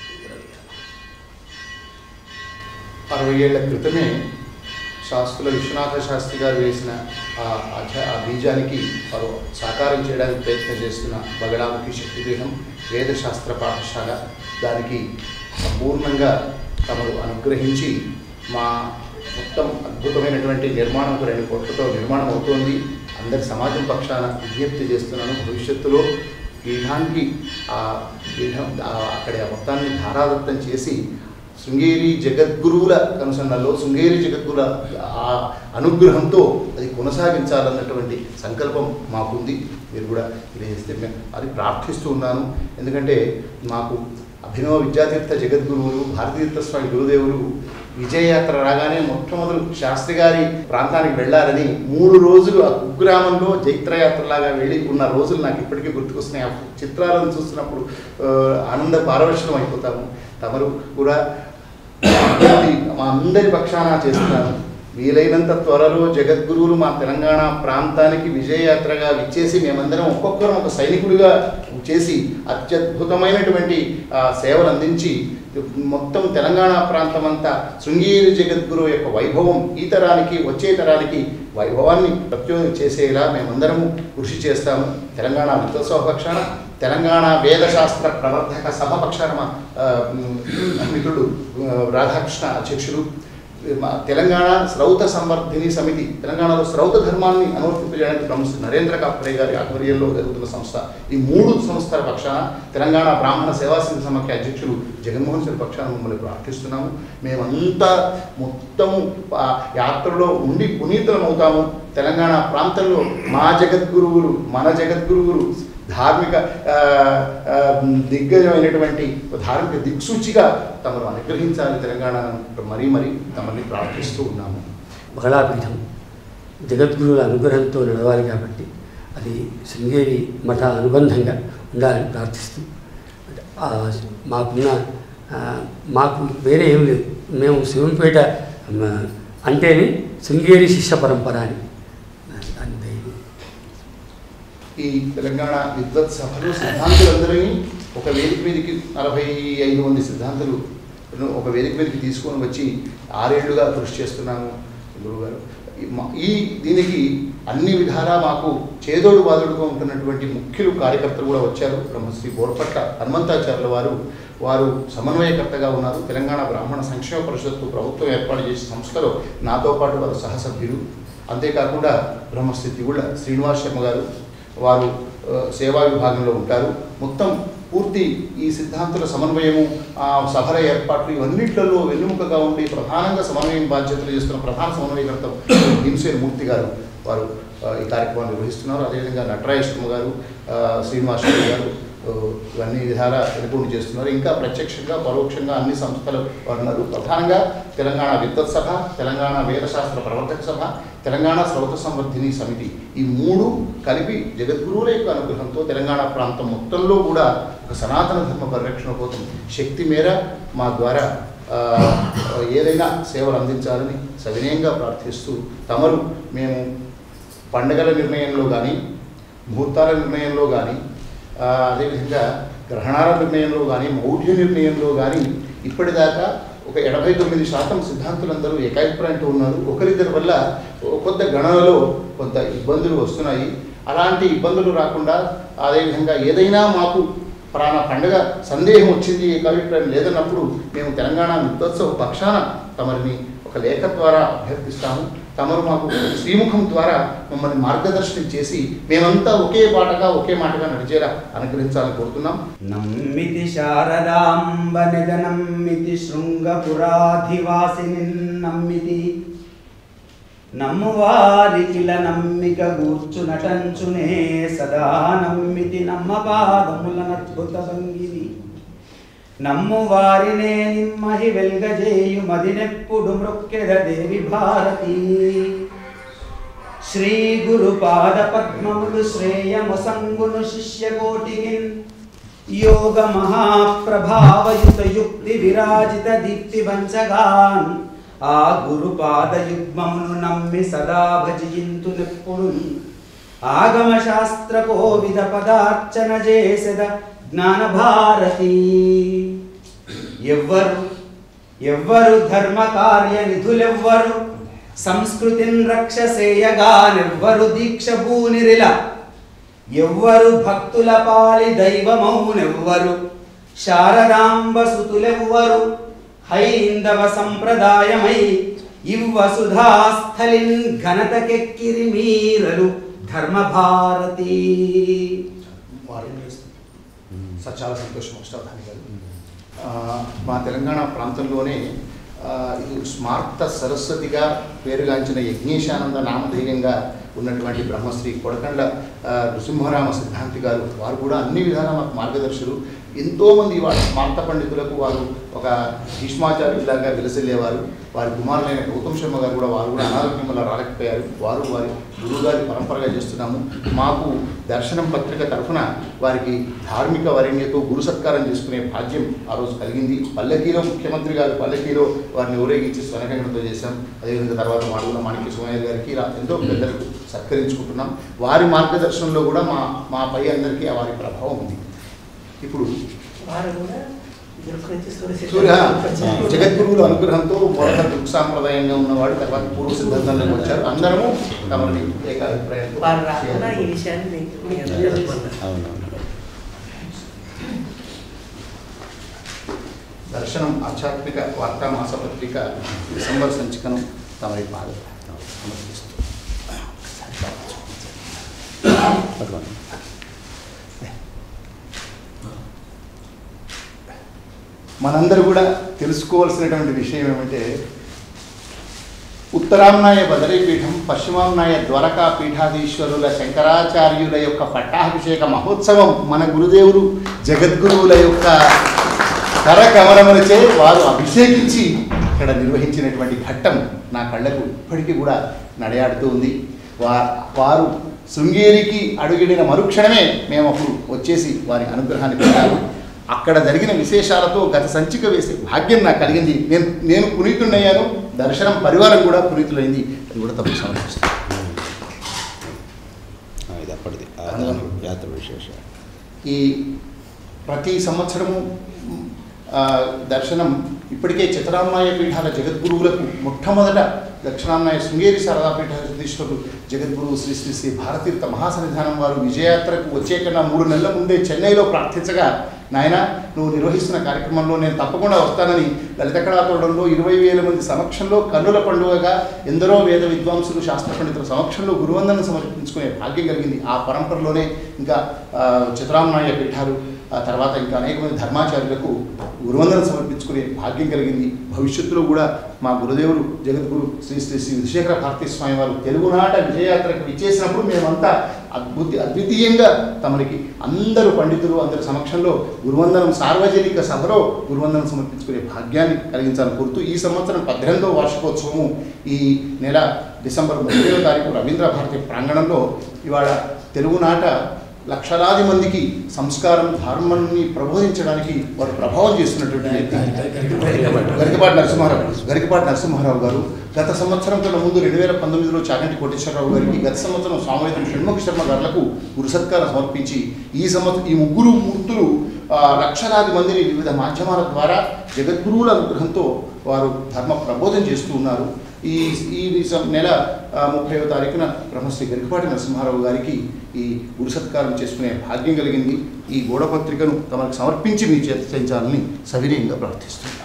అరవై ఏళ్ల క్రితమే శాస్త్రుల విశ్వనాథ శాస్త్రి గారు వేసిన ఆ అధ్య ఆ బీజానికి వారు సాకారం చేయడానికి ప్రయత్నం చేస్తున్న బగడాముఖి శక్తిపీఠం వేదశాస్త్ర పాఠశాల దానికి సంపూర్ణంగా తమరు అనుగ్రహించి మా మొత్తం అద్భుతమైనటువంటి నిర్మాణం ఒక రెండు కోట్లతో నిర్మాణం అవుతోంది అందరి సమాజం పక్షాన విజ్ఞప్తి చేస్తున్నాను భవిష్యత్తులో పీఠానికి ఆ పీఠం ఆ- అక్కడ ఆ మొత్తాన్ని ధారాదత్తం చేసి శృంగేరి జగద్గురువుల కనుసన్నల్లో శృంగేరి జగద్గురుల ఆ అనుగ్రహంతో అది కొనసాగించాలన్నటువంటి సంకల్పం మాకుంది మీరు కూడా తెలియజేస్తే మేము అది ప్రార్థిస్తూ ఉన్నాను ఎందుకంటే మాకు అభినవ విద్యాతీర్థ జగద్గురువులు భారతీర్థ స్వామి గురుదేవులు విజయయాత్ర రాగానే మొట్టమొదలు శాస్త్రి గారి ప్రాంతానికి వెళ్ళాలని మూడు రోజులు ఆ కుగ్రామంలో జైత్రయాత్రలాగా వెళ్ళి ఉన్న రోజులు నాకు ఇప్పటికీ గుర్తుకొస్తున్నాయి ఆ చిత్రాలను చూస్తున్నప్పుడు ఆ, ఆనంద పారవశనం అయిపోతాము తమరు కూడా విజ్ఞప్తి మా అందరి పక్షాన చేస్తున్నాను వీలైనంత త్వరలో జగద్గురువులు మా తెలంగాణ ప్రాంతానికి విజయయాత్రగా విచ్చేసి మేమందరం ఒక్కొక్కరం ఒక సైనికుడిగా చేసి అత్యద్భుతమైనటువంటి ఆ, సేవలు అందించి మొత్తం తెలంగాణ ప్రాంతం అంతా శృంగేరి జగద్గురు యొక్క వైభవం ఈ తరానికి వచ్చే తరానికి వైభవాన్ని ప్రత్యోగం చేసేలా మేమందరము కృషి చేస్తాము తెలంగాణ మిత్రోత్సవ పక్షాన తెలంగాణ వేదశాస్త్ర ప్రవర్ధక సభ పక్షాన మా ఆ, మిత్రుడు ఆ, రాధాకృష్ణ అధ్యక్షులు మా తెలంగాణ శ్రౌత సంవర్ధిని సమితి తెలంగాణలో శ్రౌత ధర్మాన్ని అనువర్తింపజేయడానికి బ్రహ్మశ్రీ నరేంద్ర కాప్రే గారి ఆధ్వర్యంలో జరుగుతున్న సంస్థ ఈ మూడు సంస్థల పక్షాన తెలంగాణ బ్రాహ్మణ సేవా సంఘ సమాఖ్య అధ్యక్షులు జగన్మోహన్ రెడ్డి పక్షాన మమ్మల్ని ప్రార్థిస్తున్నాము మేమంతా మొత్తము ఆ యాత్రలో ఉండి పునీతులం అవుతాము తెలంగాణ ప్రాంతంలో మా జగద్గురువులు మన జగద్గురువులు ధార్మిక ఆ, ఆ, దిగ్గజమైనటువంటి ధార్మిక దిక్సూచిగా తమను అనుగ్రహించాలి తెలంగాణను మరీ మరీ తమని ప్రార్థిస్తూ ఉన్నాము బహళాపీఠం జగద్గురువుల అనుగ్రహంతో నడవాలి కాబట్టి అది శృంగేరి మఠ అనుబంధంగా ఉండాలని ప్రార్థిస్తూ ఆ, మాకున్న ఆ, మాకు వేరే ఏం లేదు మేము శివంపేట మ, అంటేనే శృంగేరి శిష్య పరంపర అని అంతే ఈ తెలంగాణ విద్వత్ సభలో సిద్ధాంతులందరినీ ఒక వేదిక మీదకి నలభై ఐదు మంది సిద్ధాంతులు ఒక వేదిక మీదకి తీసుకొని వచ్చి ఆరేళ్లుగా కృషి చేస్తున్నాము గురువుగారు ఈ మా- ఈ దీనికి అన్ని విధాలా మాకు చేదోడు బాదుడుగా ఉంటున్నటువంటి ముఖ్యులు కార్యకర్తలు కూడా వచ్చారు బ్రహ్మశ్రీ బోర్పట్ల హనుమంతాచార్యుల వారు వారు సమన్వయకర్తగా ఉన్నారు తెలంగాణ బ్రాహ్మణ సంక్షేమ పరిషత్తు ప్రభుత్వం ఏర్పాటు చేసే సంస్థలో నాతో పాటు వారు సహసభ్యులు అంతేకాకుండా బ్రహ్మశ్రీ తిగుళ్ళ శ్రీనివాస్ శర్మ గారు వారు ఆ, సేవా విభాగంలో ఉంటారు మొత్తం పూర్తి ఈ సిద్ధాంతుల సమన్వయము ఆ సభల ఏర్పాట్లు ఇవన్నిట్లలో వెన్నుముకగా ఉండి ప్రధానంగా సమన్వయం బాధ్యతలు చేస్తున్న ప్రధాన సమన్వయకర్త భీమసేన్ మూర్తి గారు వారు ఆ, ఈ కార్యక్రమాన్ని నిర్వహిస్తున్నారు అదేవిధంగా నటరాయ శర్మ గారు ఆ, శ్రీనివాస్ శర్మ గారు ఆ, ఇవన్నీ విధాల వెనుకొండి చేస్తున్నారు ఇంకా ప్రత్యక్షంగా పరోక్షంగా అన్ని సంస్థలు వారు ఉన్నారు ప్రధానంగా తెలంగాణ విద్వత్ సభ తెలంగాణ వేదశాస్త్ర ప్రవర్తక సభ తెలంగాణ శ్రౌత సంవర్ధిని సమితి ఈ మూడు కలిపి జగద్గురువుల యొక్క అనుగ్రహంతో తెలంగాణ ప్రాంతం మొత్తంలో కూడా ఒక సనాతన ధర్మ పరిరక్షణ కోసం శక్తి మేర మా ద్వారా ఆ, ఏదైనా సేవలు అందించాలని సవినయంగా ప్రార్థిస్తూ తమరు మేము పండగల నిర్ణయంలో కానీ ముహూర్తాల నిర్ణయంలో కానీ ఆ, అదేవిధంగా గ్రహణాల నిర్ణయంలో కానీ మౌఢ్య నిర్ణయంలో కానీ ఇప్పటిదాకా ఒక ఎనభై తొమ్మిది శాతం సిద్ధాంతులందరూ ఏకాభిప్రాయంతో ఉన్నారు ఒకరిద్దరి వల్ల కొంత గణనలో కొంత ఇబ్బందులు వస్తున్నాయి అలాంటి ఇబ్బందులు రాకుండా అదేవిధంగా ఏదైనా మాకు ప్రాణ పండుగ సందేహం వచ్చింది ఏకాభిప్రాయం లేదన్నప్పుడు మేము తెలంగాణ విద్వత్సవ పక్షాన తమరిని ఒక లేఖ ద్వారా అభ్యర్థిస్తాము తమరు మాకు శ్రీముఖం ద్వారా మమ్మల్ని మార్గదర్శనం చేసి మేమంతా ఒకే పాటగా ఒకే మాటగా నడిచేలా అనుగ్రహించాలని కోరుతున్నాం నమ్మితి శారదాంబ నిధనమ్మితి శృంగపురాధివాసిని నమ్మితి నమ్మువారికిల నమ్మిక గూర్చు నటంచునే సదా నమ్మితి నమ్మ పాదములనద్భుత భంగిని నమ్ము వారినే నిమ్మహి వెల్గజేయు మదినెప్పుడు మృక్కెద దేవి భారతి శ్రీ గురు పాద పద్మములు శ్రేయము సంగును శిష్యకోటికి యోగ మహాప్రభావయుత యుక్తి విరాజిత దీప్తి వంచగాన్ ఆ గురు పాద యుగ్మమును నమ్మి సదా భజింతు నెప్పుడు ఆగమ శాస్త్ర కోవిద పదార్చన చేసెద జ్ఞాన భారతి ఎవ్వరు ఎవ్వరు ధర్మ కార్య నిధులెవ్వరు సంస్కృతిని రక్షసేయగానెవ్వరు దీక్ష భూనిరిల ఎవ్వరు భక్తుల పాలి దైవమౌనెవ్వరు శారదాంబ సుతులెవ్వరు హైందవ సంప్రదాయమై ఇవ్వ సుధాస్థలిన్ ఘనతకెక్కిరి మీరలు ధర్మభారతి వారు సార్ చాలా సంతోషం అష్టాధాని గారు ఆ, మా తెలంగాణ ప్రాంతంలోనే ఆ, ఇది స్మార్త సరస్వతిగా పేరుగాంచిన యజ్ఞేశానంద నామధేయంగా ఉన్నటువంటి బ్రహ్మశ్రీ కొడకండ్ల ఆ, నృసింహరామ సిద్ధాంతి గారు వారు కూడా అన్ని విధాలా మాకు మార్గదర్శులు ఎంతోమంది వాళ్ళ స్మార్త పండితులకు వారు ఒక భీష్మాచార్యులాగా విలసిల్లేవారు వారి కుమారులైన గౌతమ్ శర్మ గారు కూడా వారు కూడా అనారోగ్యం వల్ల రాలేకపోయారు వారు వారి గురువు గారి పరంపరగా చేస్తున్నాము మాకు దర్శనం పత్రిక తరఫున వారికి ధార్మిక వరణ్యతో గురు సత్కారం చేసుకునే భాగ్యం ఆ రోజు కలిగింది పల్లకీలో ముఖ్యమంత్రి గారు పల్లకీలో వారిని ఊరేగించి స్వనకంఠంతో చేశాం అదేవిధంగా తర్వాత మాడుగుల మాణిక్య సోమయ్య గారికి ఇలా ఎంతో పెద్దలకు సత్కరించుకుంటున్నాం వారి మార్గదర్శనంలో కూడా మా మా పై అందరికీ ఆ వారి ప్రభావం ఉంది ఇప్పుడు వారు కూడా గురుకు నుంచి సూర్య సూర్య జగద్గురువుల అనుగ్రహంతో మొదట దృక్ సాంప్రదాయంగా ఉన్నవాడు తర్వాత పూర్వ సిద్ధాంతంలోకి వచ్చారు అందరము తమని ఏకాభిప్రాయంతో వారు రాకుండా ఈ విషయాన్ని మీకు మీ అందరికీ తెలుసు. దర్శనం దర్శనం ఆధ్యాత్మిక వార్తా మాసపత్రిక డిసెంబర్ సంచికను తమరి పాద సమర్పిస్తూ పట్టుకోండి. మనందరూ కూడా తెలుసుకోవాల్సినటువంటి విషయం ఏమంటే ఉత్తరాంనాయ బదరీపీఠం పశ్చిమాంనాయ ద్వారకా పీఠాధీశ్వరుల శంకరాచార్యుల యొక్క పట్టాభిషేక మహోత్సవం మన గురుదేవులు జగద్గురువుల యొక్క కరకమలములచే వారు అభిషేకించి ఇక్కడ నిర్వహించినటువంటి ఘట్టం నా కళ్ళకు ఇప్పటికీ కూడా నడయాడుతూ ఉంది వా వారు శృంగేరికి అడుగిడిన మరుక్షణమే మేము అప్పుడు వచ్చేసి వారి అనుగ్రహాన్ని పొందాము అక్కడ జరిగిన విశేషాలతో గత సంచిక వేసే భాగ్యం నాకు కలిగింది నేను నేను పునీతుడయ్యాను దర్శనం పరివారం కూడా పునీతులైంది అది కూడా తప్పక సమర్పిస్తాను ఇది అప్పటిది ఆ అందులో- యాత్ర విశేషాలు ఈ ప్రతి సంవత్సరము ఆ, దర్శనం ఇప్పటికే చిత్తరామాయ పీఠాల జగద్గురువులకు మొట్టమొదట దక్షిణామాయ శృంగేరి శారదా పీఠాధీశ్వరులు జగద్గురువు శ్రీ శ్రీ శ్రీ భారతీర్థ మహాసన్నిధానం వారు విజయయాత్రకు వచ్చే కన్నా మూడు నెలల ముందే చెన్నైలో ప్రార్థించగా నాయన నువ్వు నిర్వహిస్తున్న కార్యక్రమంలో నేను తప్పకుండా వస్తానని లలిత కళాతోడంలో ఇరవై వేల మంది సమక్షంలో కన్నుల పండుగగా ఎందరో వేద విద్వాంసులు శాస్త్ర పండితుల సమక్షంలో గురువందనం సమర్పించుకునే భాగ్యం కలిగింది ఆ పరంపరలోనే ఇంకా ఆ, చిత్రామాయ పీఠాలు ఆ తర్వాత ఇంకా అనేక మంది ధర్మాచార్యులకు గురువందనం సమర్పించుకునే భాగ్యం కలిగింది భవిష్యత్తులో కూడా మా గురుదేవుడు జగద్గురు శ్రీ శ్రీ శ్రీ విశేఖర భారతీ స్వామి వారు తెలుగునాట విజయయాత్రకు విచ్చేసినప్పుడు మేమంతా అద్భుత అద్వితీయంగా తమరికి అందరూ పండితులు అందరి సమక్షంలో గురువందనం సార్వజనిక సభలో గురువందనం సమర్పించుకునే భాగ్యాన్ని కలిగించాలని కోరుతూ ఈ సంవత్సరం పద్దెనిమిదవ వార్షికోత్సవము ఈ నెల డిసెంబర్ ముప్పైవ తారీఖు రవీంద్ర భారతి ప్రాంగణంలో ఇవాళ తెలుగునాట లక్షలాది మందికి సంస్కారం ధర్మాన్ని ప్రబోధించడానికి వారు ప్రభావం చేస్తున్నటువంటి వ్యక్తి గరికపాటి నరసింహారావు గరికపాటి నరసింహారావు గారు గత సంవత్సరం కన్నా ముందు రెండు వేల పంతొమ్మిదిలో చాగంటి కోటేశ్వరరావు గారికి గత సంవత్సరం స్వామివేదం షణ్ముఖ శర్మ గారులకు గురుసత్కారం సమర్పించి ఈ సంవత్సరం ఈ ముగ్గురు మూర్తులు ఆ, లక్షలాది మందిని వివిధ మాధ్యమాల ద్వారా జగద్గురువుల అనుగ్రహంతో వారు ధర్మ ప్రబోధం చేస్తూ ఉన్నారు ఈ ఈ సం- నెల ముప్పైవ తారీఖున బ్రహ్మశ్రీ గరికపాటి నరసింహారావు గారికి ఈ గురు సత్కారం చేసుకునే భాగ్యం కలిగింది ఈ గోడపత్రికను తమకు సమర్పించి మీ చేత చేయించాలని సవినయంగా ప్రార్థిస్తున్నాను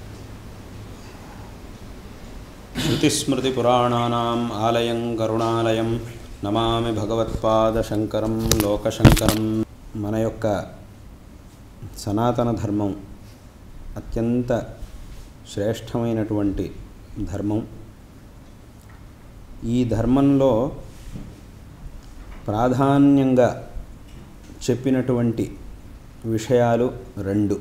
శృతిస్మృతిపురాణానాం ఆలయం కరుణాలయం నమామి భగవత్పాదశంకరం లోకశంకరం మన యొక్క సనాతన ధర్మం అత్యంత శ్రేష్టమైనటువంటి ధర్మం ఈ ధర్మంలో ప్రాధాన్యంగా చెప్పినటువంటి విషయాలు రెండు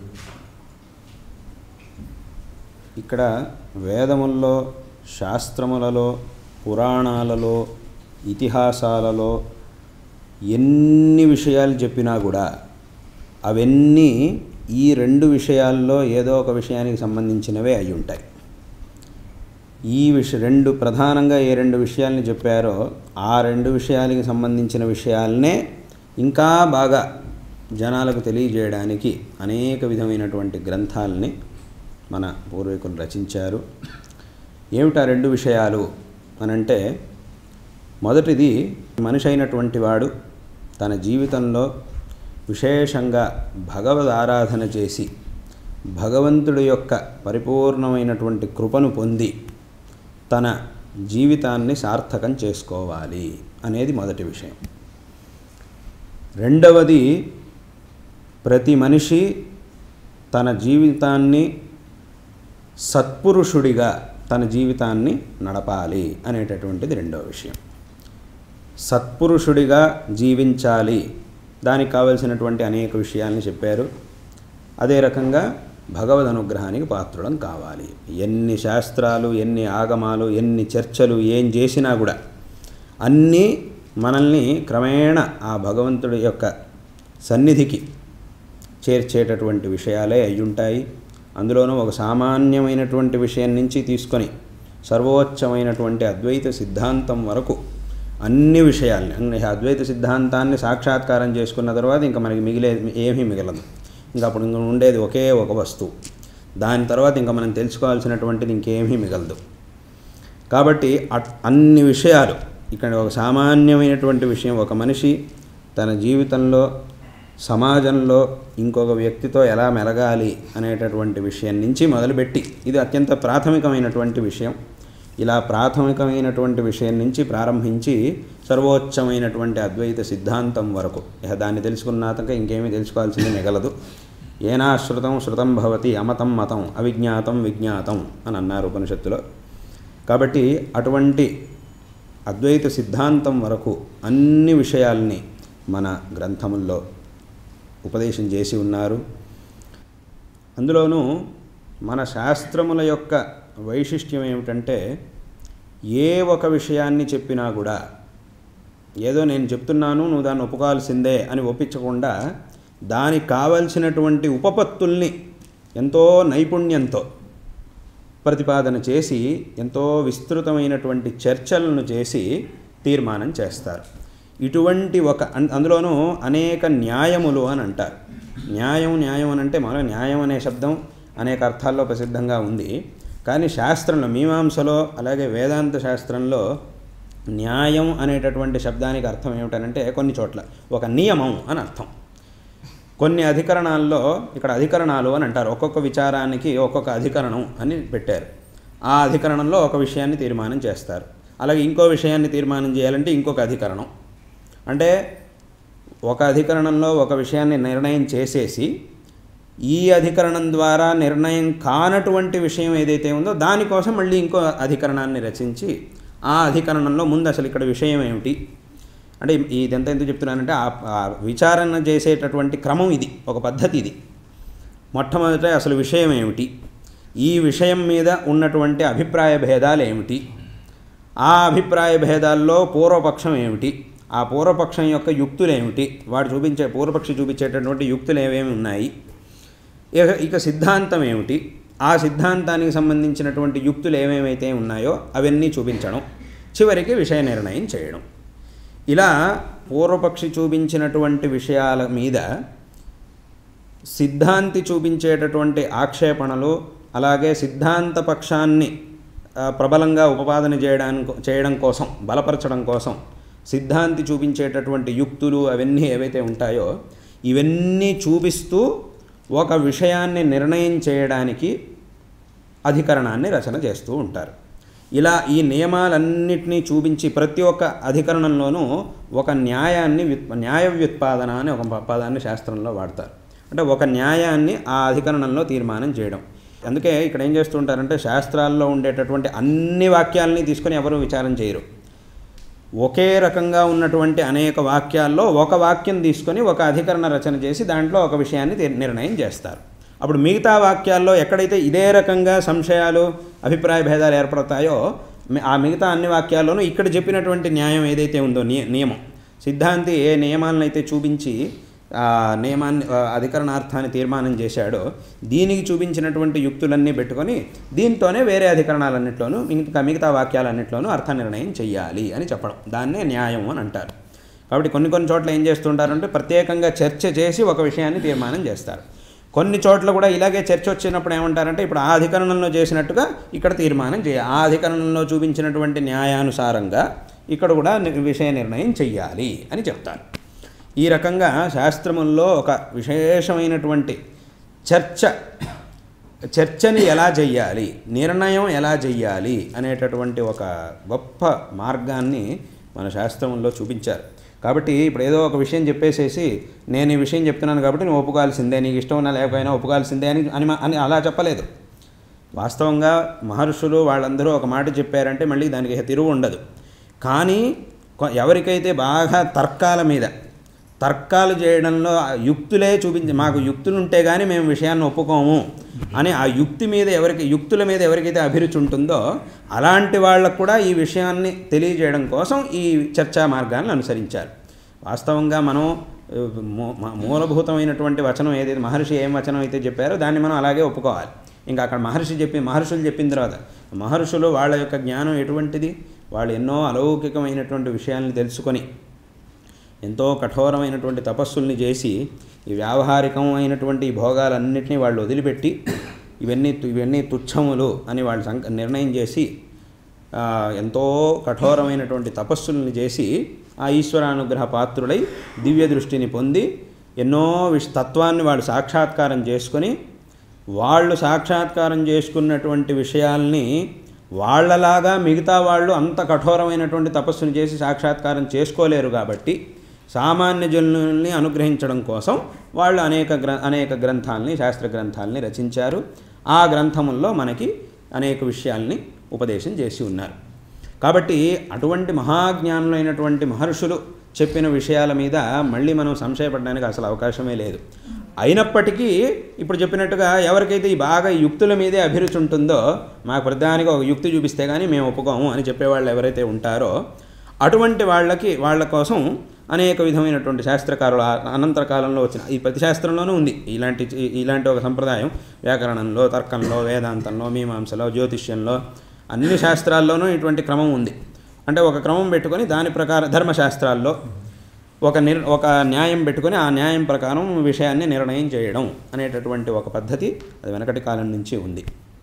ఇక్కడ వేదముల్లో శాస్త్రములలో పురాణాలలో ఇతిహాసాలలో ఎన్ని విషయాలు చెప్పినా కూడా అవన్నీ ఈ రెండు విషయాల్లో ఏదో ఒక విషయానికి సంబంధించినవే అయి ఉంటాయి ఈ విష రెండు ప్రధానంగా ఏ రెండు విషయాల్ని చెప్పారో ఆ రెండు విషయాలకి సంబంధించిన విషయాలనే ఇంకా బాగా జనాలకు తెలియజేయడానికి అనేక విధమైనటువంటి గ్రంథాలని మన పూర్వీకులు రచించారు ఏమిటా రెండు విషయాలు అనంటే మొదటిది మనిషి అయినటువంటి వాడు తన జీవితంలో విశేషంగా భగవద్ ఆరాధన చేసి భగవంతుడి యొక్క పరిపూర్ణమైనటువంటి కృపను పొంది తన జీవితాన్ని సార్థకం చేసుకోవాలి అనేది మొదటి విషయం రెండవది ప్రతి మనిషి తన జీవితాన్ని సత్పురుషుడిగా తన జీవితాన్ని నడపాలి అనేటటువంటిది రెండవ విషయం సత్పురుషుడిగా జీవించాలి దానికి కావలసినటువంటి అనేక విషయాల్ని చెప్పారు అదే రకంగా భగవద్ అనుగ్రహానికి పాత్రులం కావాలి ఎన్ని శాస్త్రాలు ఎన్ని ఆగమాలు ఎన్ని చర్చలు ఏం చేసినా కూడా అన్నీ మనల్ని క్రమేణ ఆ భగవంతుడి యొక్క సన్నిధికి చేర్చేటటువంటి విషయాలే అయ్యుంటాయి అందులోనూ ఒక సామాన్యమైనటువంటి విషయం నుంచి తీసుకొని సర్వోచ్చమైనటువంటి అద్వైత సిద్ధాంతం వరకు అన్ని విషయాల్ని అన్ని అద్వైత సిద్ధాంతాన్ని సాక్షాత్కారం చేసుకున్న తర్వాత ఇంకా మనకి మిగిలేది ఏమీ మిగలదు ఇంకా అప్పుడు ఇంకా ఉండేది ఒకే ఒక వస్తువు దాని తర్వాత ఇంకా మనం తెలుసుకోవాల్సినటువంటిది ఇంకేమీ మిగలదు కాబట్టి అట్- అన్ని విషయాలు ఇక్కడ ఒక సామాన్యమైనటువంటి విషయం ఒక మనిషి తన జీవితంలో సమాజంలో ఇంకొక వ్యక్తితో ఎలా మెలగాలి అనేటటువంటి విషయం నుంచి మొదలుపెట్టి ఇది అత్యంత ప్రాథమికమైనటువంటి విషయం ఇలా ప్రాథమికమైనటువంటి విషయం నుంచి ప్రారంభించి సర్వోచ్చమైనటువంటి అద్వైత సిద్ధాంతం వరకు ఇక దాన్ని తెలుసుకున్నాక ఇంకేమీ తెలుసుకోవాల్సింది మిగలదు ఏనా శృతం శృతం భవతి అమతం మతం అవిజ్ఞాతం విజ్ఞాతం అని అన్నారు ఉపనిషత్తులో కాబట్టి అటువంటి అద్వైత సిద్ధాంతం వరకు అన్ని విషయాల్ని మన గ్రంథముల్లో ఉపదేశం చేసి ఉన్నారు అందులోనూ మన శాస్త్రముల యొక్క వైశిష్ట్యం ఏమిటంటే ఏ ఒక విషయాన్ని చెప్పినా కూడా ఏదో నేను చెప్తున్నాను నువ్వు దాన్ని ఒప్పుకోవాల్సిందే అని ఒప్పించకుండా దానికి కావలసినటువంటి ఉపపత్తుల్ని ఎంతో నైపుణ్యంతో ప్రతిపాదన చేసి ఎంతో విస్తృతమైనటువంటి చర్చలను చేసి తీర్మానం చేస్తారు ఇటువంటి ఒక అన్- అందులోనూ అనేక న్యాయములు అని అంటారు న్యాయం న్యాయం అని అంటే మన న్యాయం అనే శబ్దం అనేక అర్థాల్లో ప్రసిద్ధంగా ఉంది కానీ శాస్త్రంలో మీమాంసలో అలాగే వేదాంత శాస్త్రంలో న్యాయం అనేటటువంటి శబ్దానికి అర్థం ఏమిటనంటే కొన్ని చోట్ల ఒక నియమం అని అర్థం కొన్ని అధికరణాల్లో ఇక్కడ అధికరణాలు అని అంటారు ఒక్కొక్క విచారానికి ఒక్కొక్క అధికరణం అని పెట్టారు ఆ అధికరణంలో ఒక విషయాన్ని తీర్మానం చేస్తారు అలాగే ఇంకో విషయాన్ని తీర్మానం చేయాలంటే ఇంకొక అధికరణం అంటే ఒక అధికరణంలో ఒక విషయాన్ని నిర్ణయం చేసేసి ఈ అధికరణం ద్వారా నిర్ణయం కానటువంటి విషయం ఏదైతే ఉందో దానికోసం మళ్ళీ ఇంకో అధికరణాన్ని రచించి ఆ అధికరణంలో ముందు అసలు ఇక్కడ విషయం ఏమిటి అంటే ఇదంతా ఎందుకు చెప్తున్నానంటే ఆ ఆ విచారణ చేసేటటువంటి క్రమం ఇది ఒక పద్ధతి ఇది మొట్టమొదట అసలు విషయం ఏమిటి ఈ విషయం మీద ఉన్నటువంటి అభిప్రాయ భేదాలు ఏమిటి ఆ అభిప్రాయ భేదాల్లో పూర్వపక్షం ఏమిటి ఆ పూర్వపక్షం యొక్క యుక్తులు ఏమిటి వాడు చూపించే పూర్వపక్షి చూపించేటటువంటి యుక్తులు ఏమేమి ఉన్నాయి ఇక ఇక సిద్ధాంతం ఏమిటి ఆ సిద్ధాంతానికి సంబంధించినటువంటి యుక్తులు ఏమేమైతే ఉన్నాయో అవన్నీ చూపించడం చివరికి విషయ నిర్ణయం చేయడం ఇలా పూర్వపక్షి చూపించినటువంటి విషయాల మీద సిద్ధాంతి చూపించేటటువంటి ఆక్షేపణలు అలాగే సిద్ధాంత పక్షాన్ని ఆ, ప్రబలంగా ఉపపాదన చేయడానికి చేయడం కోసం బలపరచడం కోసం సిద్ధాంతి చూపించేటటువంటి యుక్తులు అవన్నీ ఏవైతే ఉంటాయో ఇవన్నీ చూపిస్తూ ఒక విషయాన్ని నిర్ణయం చేయడానికి అధికరణాన్ని రచన చేస్తూ ఉంటారు ఇలా ఈ నియమాలన్నింటినీ చూపించి ప్రతి ఒక్క అధికరణంలోనూ ఒక న్యాయాన్ని వ్యుత్ న్యాయ వ్యుత్పాదన అని ఒక ప- పదాన్ని శాస్త్రంలో వాడతారు అంటే ఒక న్యాయాన్ని ఆ అధికరణంలో తీర్మానం చేయడం అందుకే ఇక్కడ ఏం చేస్తుంటారంటే శాస్త్రాల్లో ఉండేటటువంటి అన్ని వాక్యాలని తీసుకొని ఎవరు విచారం చేయరు ఒకే రకంగా ఉన్నటువంటి అనేక వాక్యాల్లో ఒక వాక్యం తీసుకొని ఒక అధికరణ రచన చేసి దాంట్లో ఒక విషయాన్ని తీర్- నిర్ణయం చేస్తారు అప్పుడు మిగతా వాక్యాల్లో ఎక్కడైతే ఇదే రకంగా సంశయాలు అభిప్రాయ భేదాలు ఏర్పడతాయో మి- ఆ మిగతా అన్ని వాక్యాల్లోనూ ఇక్కడ చెప్పినటువంటి న్యాయం ఏదైతే ఉందో నియ నియమం సిద్ధాంతి ఏ నియమాలను అయితే చూపించి ఆ నియమాన్ని ఆ, అధికరణార్థాన్ని తీర్మానం చేశాడో దీనికి చూపించినటువంటి యుక్తులన్నీ పెట్టుకొని దీంతోనే వేరే అధికరణాలన్నింటిలోనూ మిగతా మిగతా వాక్యాలన్నింటిలోనూ అర్థ నిర్ణయం చెయ్యాలి అని చెప్పడం దాన్నే న్యాయం అని అంటారు కాబట్టి కొన్ని కొన్ని చోట్ల ఏం చేస్తుంటారంటే ప్రత్యేకంగా చర్చ చేసి ఒక విషయాన్ని తీర్మానం చేస్తారు కొన్ని చోట్ల కూడా ఇలాగే చర్చ వచ్చినప్పుడు ఏమంటారంటే ఇప్పుడు ఆ అధికరణంలో చేసినట్టుగా ఇక్కడ తీర్మానం చేయాలి ఆ అధికరణంలో చూపించినటువంటి న్యాయానుసారంగా ఇక్కడ కూడా ని- విషయ నిర్ణయం చెయ్యాలి అని చెప్తారు ఈ రకంగా శాస్త్రముల్లో ఒక విశేషమైనటువంటి చర్చ చర్చని ఎలా చెయ్యాలి నిర్ణయం ఎలా చెయ్యాలి అనేటటువంటి ఒక గొప్ప మార్గాన్ని మన శాస్త్రంలో చూపించారు కాబట్టి ఇప్పుడు ఏదో ఒక విషయం చెప్పేసేసి నేను ఈ విషయం చెప్తున్నాను కాబట్టి నువ్వు ఒప్పుకోవాల్సిందే నీకు ఇష్టం ఉన్నా లేకపోయినా ఒప్పుకోవాల్సిందే అని అని మా- అని అలా చెప్పలేదు వాస్తవంగా మహర్షులు వాళ్ళందరూ ఒక మాట చెప్పారంటే మళ్ళీ దానికి ఇక తిరుగు ఉండదు కానీ కొ- ఎవరికైతే బాగా తర్కాల మీద తర్కాలు చేయడంలో ఆ యుక్తులే చూపించి మాకు యుక్తులు ఉంటే కానీ మేము విషయాన్ని ఒప్పుకోము అని ఆ యుక్తి మీద ఎవరికి యుక్తుల మీద ఎవరికైతే అభిరుచి ఉంటుందో అలాంటి వాళ్ళకు కూడా ఈ విషయాన్ని తెలియజేయడం కోసం ఈ చర్చా మార్గాన్ని అనుసరించారు వాస్తవంగా మనం ఆ, మూ- మ- మూలభూతమైనటువంటి వచనం ఏదైతే మహర్షి ఏం వచనం అయితే చెప్పారో దాన్ని మనం అలాగే ఒప్పుకోవాలి ఇంకా అక్కడ మహర్షి చెప్పి మహర్షులు చెప్పిన తర్వాత మహర్షులు వాళ్ళ యొక్క జ్ఞానం ఎటువంటిది వాళ్ళు ఎన్నో అలౌకికమైనటువంటి విషయాలను తెలుసుకొని ఎంతో కఠోరమైనటువంటి తపస్సుల్ని చేసి ఈ వ్యావహారికమైనటువంటి ఈ భోగాలన్నింటినీ వాళ్ళు వదిలిపెట్టి ఇవన్నీ తు- ఇవన్నీ తుచ్చములు అని వాళ్ళు సంక నిర్ణయం చేసి ఆ, ఎంతో కఠోరమైనటువంటి తపస్సుల్ని చేసి ఆ ఈశ్వరానుగ్రహ పాత్రుడై దివ్య దృష్టిని పొంది ఎన్నో విష్ తత్వాన్ని వాళ్ళు సాక్షాత్కారం చేసుకొని వాళ్ళు సాక్షాత్కారం చేసుకున్నటువంటి విషయాల్ని వాళ్ళలాగా మిగతా వాళ్ళు అంత కఠోరమైనటువంటి తపస్సును చేసి సాక్షాత్కారం చేసుకోలేరు కాబట్టి సామాన్య జనుల్ని అనుగ్రహించడం కోసం వాళ్ళు అనేక గ్ర అనేక గ్రంథాలని శాస్త్ర గ్రంథాలని రచించారు ఆ గ్రంథముల్లో మనకి అనేక విషయాల్ని ఉపదేశం చేసి ఉన్నారు కాబట్టి అటువంటి మహాజ్ఞానులైనటువంటి మహర్షులు చెప్పిన విషయాల మీద మళ్ళీ మనం సంశయపడడానికి అసలు అవకాశమే లేదు అయినప్పటికీ ఇప్పుడు చెప్పినట్టుగా ఎవరికైతే ఈ బాగా యుక్తుల మీదే అభిరుచి ఉంటుందో మాకు ప్రధానికి ఒక యుక్తి చూపిస్తే కానీ మేము ఒప్పుకోము అని చెప్పేవాళ్ళు ఎవరైతే ఉంటారో అటువంటి వాళ్ళకి వాళ్ళ కోసం అనేక విధమైనటువంటి శాస్త్రకారులు ఆ అనంతర కాలంలో వచ్చిన ఈ ప్రతి శాస్త్రంలోనూ ఉంది ఇలాంటి ఇలాంటి ఒక సంప్రదాయం వ్యాకరణంలో తర్కంలో వేదాంతంలో మీమాంసలో జ్యోతిష్యంలో అన్ని శాస్త్రాల్లోనూ ఇటువంటి క్రమం ఉంది అంటే ఒక క్రమం పెట్టుకొని దాని ప్రకారం ధర్మశాస్త్రాల్లో ఒక నిర్ ఒక న్యాయం పెట్టుకొని ఆ న్యాయం ప్రకారం విషయాన్ని నిర్ణయం చేయడం అనేటటువంటి ఒక పద్ధతి అది వెనకటి కాలం నుంచి ఉంది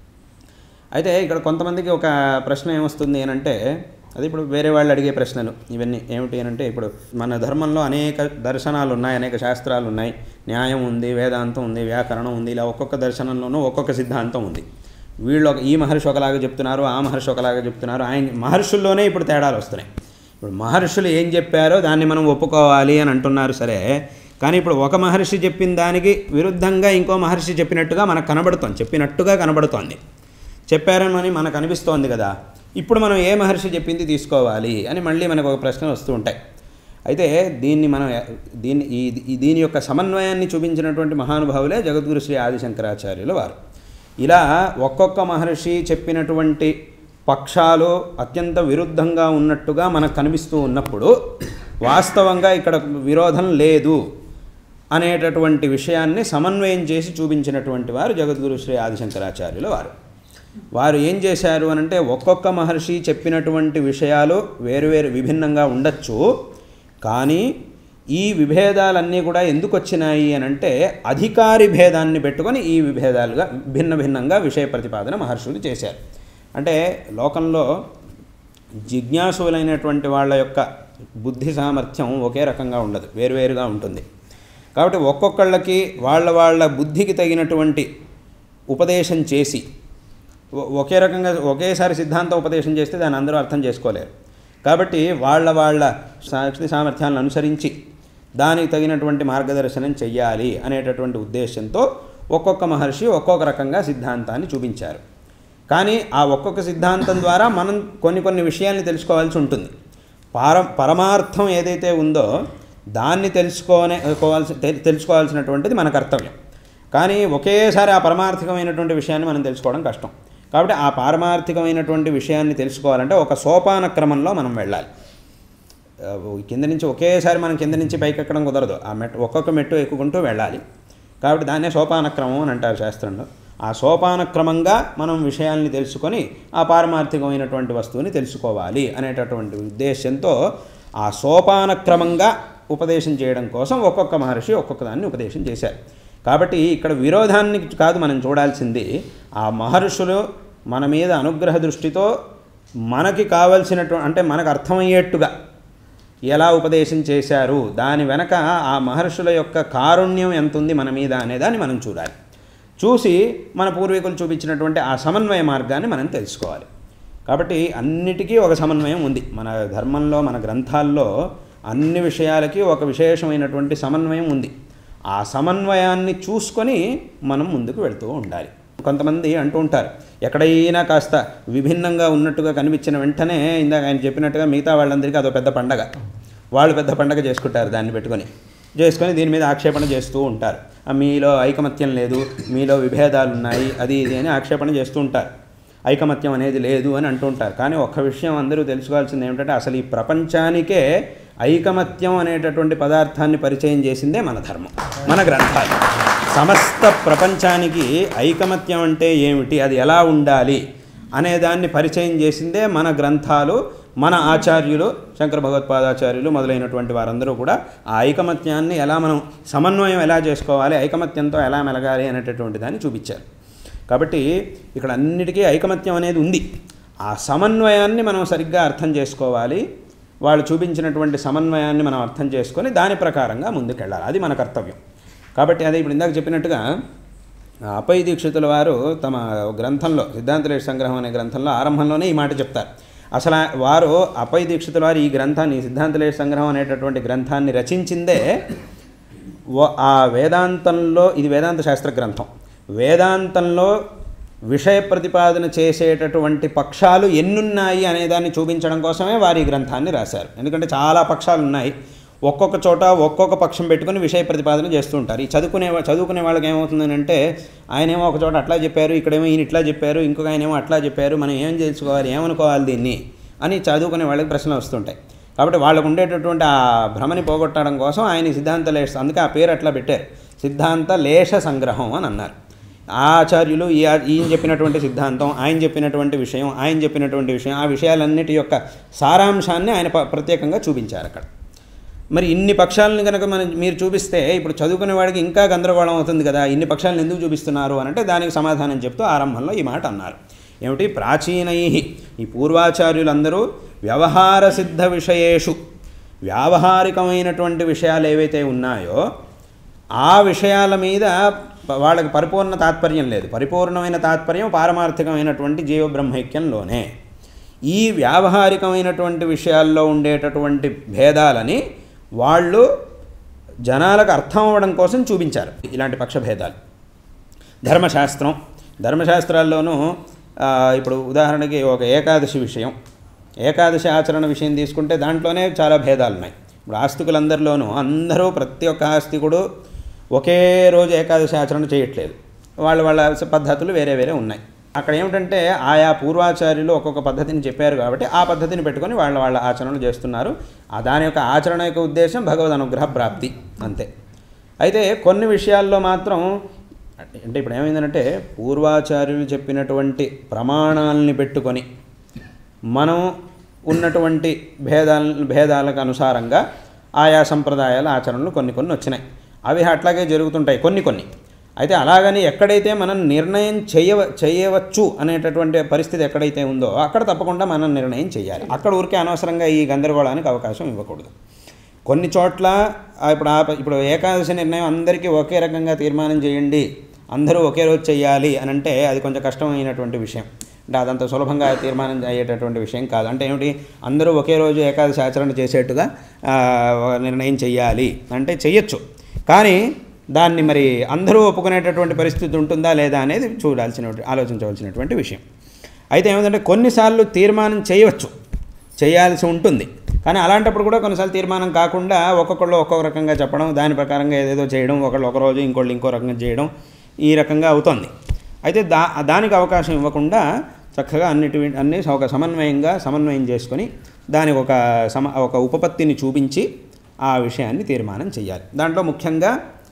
అయితే ఇక్కడ కొంతమందికి ఒక ప్రశ్న ఏమొస్తుంది అని అంటే అది ఇప్పుడు వేరే వాళ్ళు అడిగే ప్రశ్నలు ఇవన్నీ ఏమిటి అని అంటే ఇప్పుడు మన ధర్మంలో అనేక దర్శనాలు ఉన్నాయి అనేక శాస్త్రాలు ఉన్నాయి న్యాయం ఉంది వేదాంతం ఉంది వ్యాకరణం ఉంది ఇలా ఒక్కొక్క దర్శనంలోనూ ఒక్కొక్క సిద్ధాంతం ఉంది వీళ్ళు ఒక ఈ మహర్షి ఒకలాగా చెప్తున్నారు ఆ మహర్షి ఒకలాగా చెప్తున్నారు ఆయన మహర్షుల్లోనే ఇప్పుడు తేడాలు వస్తున్నాయి ఇప్పుడు మహర్షులు ఏం చెప్పారో దాన్ని మనం ఒప్పుకోవాలి అని అంటున్నారు సరే కానీ ఇప్పుడు ఒక మహర్షి చెప్పిన దానికి విరుద్ధంగా ఇంకో మహర్షి చెప్పినట్టుగా మనకు కనబడుతోంది చెప్పినట్టుగా కనబడుతోంది చెప్పారని మనకు అనిపిస్తోంది కదా ఇప్పుడు మనం ఏ మహర్షి చెప్పింది తీసుకోవాలి అని మళ్ళీ మనకు ఒక ప్రశ్న వస్తూ ఉంటాయి అయితే దీన్ని మనం దీన్ని ఈ దీని యొక్క సమన్వయాన్ని చూపించినటువంటి మహానుభావులే జగద్గురు శ్రీ ఆదిశంకరాచార్యులు వారు ఇలా ఒక్కొక్క మహర్షి చెప్పినటువంటి పక్షాలు అత్యంత విరుద్ధంగా ఉన్నట్టుగా మనకు కనిపిస్తూ ఉన్నప్పుడు వాస్తవంగా ఇక్కడ విరోధం లేదు అనేటటువంటి విషయాన్ని సమన్వయం చేసి చూపించినటువంటి వారు జగద్గురు శ్రీ ఆదిశంకరాచార్యులు వారు వారు ఏం చేశారు అనంటే ఒక్కొక్క మహర్షి చెప్పినటువంటి విషయాలు వేరువేరు విభిన్నంగా ఉండొచ్చు కానీ ఈ విభేదాలన్నీ కూడా ఎందుకు వచ్చినాయి అని అంటే అధికారి భేదాన్ని పెట్టుకొని ఈ విభేదాలుగా భిన్న భిన్నంగా విషయ ప్రతిపాదన మహర్షులు చేశారు అంటే లోకంలో జిజ్ఞాసులైనటువంటి వాళ్ళ యొక్క బుద్ధి సామర్థ్యం ఒకే రకంగా ఉండదు వేరువేరుగా ఉంటుంది కాబట్టి ఒక్కొక్కళ్ళకి వాళ్ళ వాళ్ళ బుద్ధికి తగినటువంటి ఉపదేశం చేసి ఒకే రకంగా ఒకేసారి సిద్ధాంతం ఉపదేశం చేస్తే దాన్ని అందరూ అర్థం చేసుకోలేరు కాబట్టి వాళ్ళ వాళ్ళ శక్తి సామర్థ్యాలను అనుసరించి దానికి తగినటువంటి మార్గదర్శనం చెయ్యాలి అనేటటువంటి ఉద్దేశంతో ఒక్కొక్క మహర్షి ఒక్కొక్క రకంగా సిద్ధాంతాన్ని చూపించారు కానీ ఆ ఒక్కొక్క సిద్ధాంతం ద్వారా మనం కొన్ని కొన్ని విషయాల్ని తెలుసుకోవాల్సి ఉంటుంది పార పరమార్థం ఏదైతే ఉందో దాన్ని తెలుసుకోనే కోవాల్సి తెలుసుకోవాల్సినటువంటిది మన కర్తవ్యం కానీ ఒకేసారి ఆ పరమార్థికమైనటువంటి విషయాన్ని మనం తెలుసుకోవడం కష్టం కాబట్టి ఆ పారమార్థికమైనటువంటి విషయాన్ని తెలుసుకోవాలంటే ఒక సోపాన క్రమంలో మనం వెళ్ళాలి కింద నుంచి ఒకేసారి మనం కింద నుంచి పైకి ఎక్కడం కుదరదు ఆ మెట్టు ఒక్కొక్క మెట్టు ఎక్కుకుంటూ వెళ్ళాలి కాబట్టి దాన్నే సోపాన క్రమం అని అంటారు శాస్త్రంలో ఆ సోపాన క్రమంగా మనం విషయాల్ని తెలుసుకొని ఆ పారమార్థికమైనటువంటి వస్తువుని తెలుసుకోవాలి అనేటటువంటి ఉద్దేశంతో ఆ సోపాన క్రమంగా ఉపదేశం చేయడం కోసం ఒక్కొక్క మహర్షి ఒక్కొక్క దాన్ని ఉపదేశం చేశారు కాబట్టి ఇక్కడ విరోధాన్ని కాదు మనం చూడాల్సింది ఆ మహర్షులు మన మీద అనుగ్రహ దృష్టితో మనకి కావలసినటువంటి అంటే మనకు అర్థమయ్యేట్టుగా ఎలా ఉపదేశం చేశారు దాని వెనక ఆ మహర్షుల యొక్క కారుణ్యం ఎంత ఉంది మన మీద అనేదాన్ని మనం చూడాలి చూసి మన పూర్వీకులు చూపించినటువంటి ఆ సమన్వయ మార్గాన్ని మనం తెలుసుకోవాలి కాబట్టి అన్నిటికీ ఒక సమన్వయం ఉంది మన ధర్మంలో మన గ్రంథాల్లో అన్ని విషయాలకి ఒక విశేషమైనటువంటి సమన్వయం ఉంది ఆ సమన్వయాన్ని చూసుకొని మనం ముందుకు వెళుతూ ఉండాలి కొంతమంది అంటూ ఉంటారు ఎక్కడైనా కాస్త విభిన్నంగా ఉన్నట్టుగా కనిపించిన వెంటనే ఇందాక ఆయన చెప్పినట్టుగా మిగతా వాళ్ళందరికీ అదో పెద్ద పండగ వాళ్ళు పెద్ద పండగ చేసుకుంటారు దాన్ని పెట్టుకొని చేసుకొని దీని మీద ఆక్షేపణ చేస్తూ ఉంటారు మీలో ఐకమత్యం లేదు మీలో విభేదాలు ఉన్నాయి అది ఇది అని ఆక్షేపణ చేస్తూ ఉంటారు ఐకమత్యం అనేది లేదు అని అంటుంటారు కానీ ఒక్క విషయం అందరూ తెలుసుకోవాల్సింది ఏమిటంటే అసలు ఈ ప్రపంచానికే ఐకమత్యం అనేటటువంటి పదార్థాన్ని పరిచయం చేసిందే మన ధర్మం మన గ్రంథాలు సమస్త ప్రపంచానికి ఐకమత్యం అంటే ఏమిటి అది ఎలా ఉండాలి అనేదాన్ని పరిచయం చేసిందే మన గ్రంథాలు మన ఆచార్యులు శంకర భగవత్పాదాచార్యులు మొదలైనటువంటి వారందరూ కూడా ఆ ఐకమత్యాన్ని ఎలా మనం సమన్వయం ఎలా చేసుకోవాలి ఐకమత్యంతో ఎలా మెలగాలి అనేటటువంటి దాన్ని చూపించారు కాబట్టి ఇక్కడ అన్నిటికీ ఐకమత్యం అనేది ఉంది ఆ సమన్వయాన్ని మనం సరిగ్గా అర్థం చేసుకోవాలి వాళ్ళు చూపించినటువంటి సమన్వయాన్ని మనం అర్థం చేసుకొని దాని ప్రకారంగా ముందుకెళ్ళాలి అది మన కర్తవ్యం కాబట్టి అదే ఇప్పుడు ఇందాక చెప్పినట్టుగా ఆ అపై దీక్షితుల వారు తమ గ్రంథంలో సిద్ధాంతలేష సంగ్రహం అనే గ్రంథంలో ఆరంభంలోనే ఈ మాట చెప్తారు అసలు ఆ- వారు అపై దీక్షితుల వారు ఈ గ్రంథాన్ని సిద్ధాంతలేష సంగ్రహం అనేటటువంటి గ్రంథాన్ని రచించిందే వ- ఆ వేదాంతంలో ఇది వేదాంత శాస్త్ర గ్రంథం వేదాంతంలో విషయ ప్రతిపాదన చేసేటటువంటి పక్షాలు ఎన్నున్నాయి అనేదాన్ని చూపించడం కోసమే వారు ఈ గ్రంథాన్ని రాశారు ఎందుకంటే చాలా పక్షాలు ఉన్నాయి ఒక్కొక్క చోట ఒక్కొక్క పక్షం పెట్టుకుని విషయ ప్రతిపాదన చేస్తూ ఉంటారు ఈ చదువుకునే వా- చదువుకునే వాళ్ళకి ఏమవుతుందని అంటే ఆయనేమో ఒక చోట అట్లా చెప్పారు ఇక్కడేమో ఈయన ఇట్లా చెప్పారు ఇంకొక ఆయనేమో అట్లా చెప్పారు మనం ఏం తెలుసుకోవాలి ఏమనుకోవాలి దీన్ని అని చదువుకునే వాళ్ళకి ప్రశ్నలు వస్తుంటాయి కాబట్టి వాళ్ళకు ఉండేటటువంటి ఆ భ్రమని పోగొట్టడం కోసం ఆయన ఈ సిద్ధాంత లేష అందుకే ఆ పేరు అట్లా పెట్టారు సిద్ధాంత లేష సంగ్రహం అని అన్నారు ఆచార్యులు ఈ ఈయన చెప్పినటువంటి సిద్ధాంతం ఆయన చెప్పినటువంటి విషయం ఆయన చెప్పినటువంటి విషయం ఆ విషయాలన్నిటి యొక్క సారాంశాన్ని ఆయన ప- ప్రత్యేకంగా చూపించారు అక్కడ మరి ఇన్ని పక్షాలను కనుక మనం మీరు చూపిస్తే ఇప్పుడు చదువుకునే వాడికి ఇంకా గందరగోళం అవుతుంది కదా ఇన్ని పక్షాలను ఎందుకు చూపిస్తున్నారు అని అంటే దానికి సమాధానం చెప్తూ ఆరంభంలో ఈ మాట అన్నారు ఏమిటి ప్రాచీనై ఈ పూర్వాచార్యులందరూ వ్యవహార సిద్ధ విషయేషు వ్యావహారికమైనటువంటి విషయాలు ఏవైతే ఉన్నాయో ఆ విషయాల మీద ప- వాళ్ళకి పరిపూర్ణ తాత్పర్యం లేదు పరిపూర్ణమైన తాత్పర్యం పారమార్థికమైనటువంటి జీవబ్రహ్మైక్యంలోనే ఈ వ్యావహారికమైనటువంటి విషయాల్లో ఉండేటటువంటి భేదాలని వాళ్ళు జనాలకు అర్థం అవ్వడం కోసం చూపించారు ఇలాంటి పక్షభేదాలు ధర్మశాస్త్రం ధర్మశాస్త్రాల్లోనూ ఆ, ఇప్పుడు ఉదాహరణకి ఒక ఏకాదశి విషయం ఏకాదశి ఆచరణ విషయం తీసుకుంటే దాంట్లోనే చాలా భేదాలు ఉన్నాయి ఇప్పుడు ఆస్తికులందరిలోనూ అందరూ ప్రతి ఒక్క ఆస్తికుడు ఒకే రోజు ఏకాదశి ఆచరణ చేయట్లేదు వాళ్ళ వాళ్ళ పద్ధతులు వేరే వేరే ఉన్నాయి అక్కడ ఏమిటంటే ఆయా పూర్వాచార్యులు ఒక్కొక్క పద్ధతిని చెప్పారు కాబట్టి ఆ పద్ధతిని పెట్టుకొని వాళ్ళ వాళ్ళ ఆచరణలు చేస్తున్నారు ఆ దాని యొక్క ఆచరణ యొక్క ఉద్దేశం భగవద్ అనుగ్రహ ప్రాప్తి అంతే అయితే కొన్ని విషయాల్లో మాత్రం అంటే ఇప్పుడు ఏమైందంటే పూర్వాచార్యులు చెప్పినటువంటి ప్రమాణాలని పెట్టుకొని మనం ఉన్నటువంటి భేదాల భేదాలకు అనుసారంగా ఆయా సంప్రదాయాల ఆచరణలు కొన్ని కొన్ని వచ్చినాయి అవి అట్లాగే జరుగుతుంటాయి కొన్ని కొన్ని అయితే అలాగని ఎక్కడైతే మనం నిర్ణయం చేయవ చేయవచ్చు అనేటటువంటి పరిస్థితి ఎక్కడైతే ఉందో అక్కడ తప్పకుండా మనం నిర్ణయం చేయాలి అక్కడ ఊరికే అనవసరంగా ఈ గందరగోళానికి అవకాశం ఇవ్వకూడదు కొన్ని చోట్ల ఆ, ఇప్పుడు ఆ ఇప్పుడు ఏకాదశి నిర్ణయం అందరికీ ఒకే రకంగా తీర్మానం చేయండి అందరూ ఒకే రోజు చేయాలి అని అంటే అది కొంచెం కష్టమైనటువంటి విషయం అంటే అదంత సులభంగా తీర్మానం అయ్యేటటువంటి విషయం కాదు అంటే ఏమిటి అందరూ ఒకే రోజు ఏకాదశి ఆచరణ చేసేట్టుగా ఆ, నిర్ణయం చెయ్యాలి అంటే చెయ్యొచ్చు కానీ దాన్ని మరి అందరూ ఒప్పుకునేటటువంటి పరిస్థితి ఉంటుందా లేదా అనేది చూడాల్సిన ఆలోచించవలసినటువంటి విషయం అయితే ఏమిటంటే కొన్నిసార్లు తీర్మానం చేయవచ్చు చేయాల్సి ఉంటుంది కానీ అలాంటప్పుడు కూడా కొన్నిసార్లు తీర్మానం కాకుండా ఒక్కొక్కళ్ళు ఒక్కొక్క రకంగా చెప్పడం దాని ప్రకారంగా ఏదేదో చేయడం ఒకళ్ళు ఒక రోజు ఇంకోళ్ళు ఇంకో రకంగా చేయడం ఈ రకంగా అవుతోంది అయితే దా దానికి అవకాశం ఇవ్వకుండా చక్కగా అన్నిటి అన్ని ఒక సమన్వయంగా సమన్వయం చేసుకొని దానికి ఒక సమ ఒక ఉపపత్తిని చూపించి ఆ విషయాన్ని తీర్మానం చేయాలి దాంట్లో ముఖ్యంగా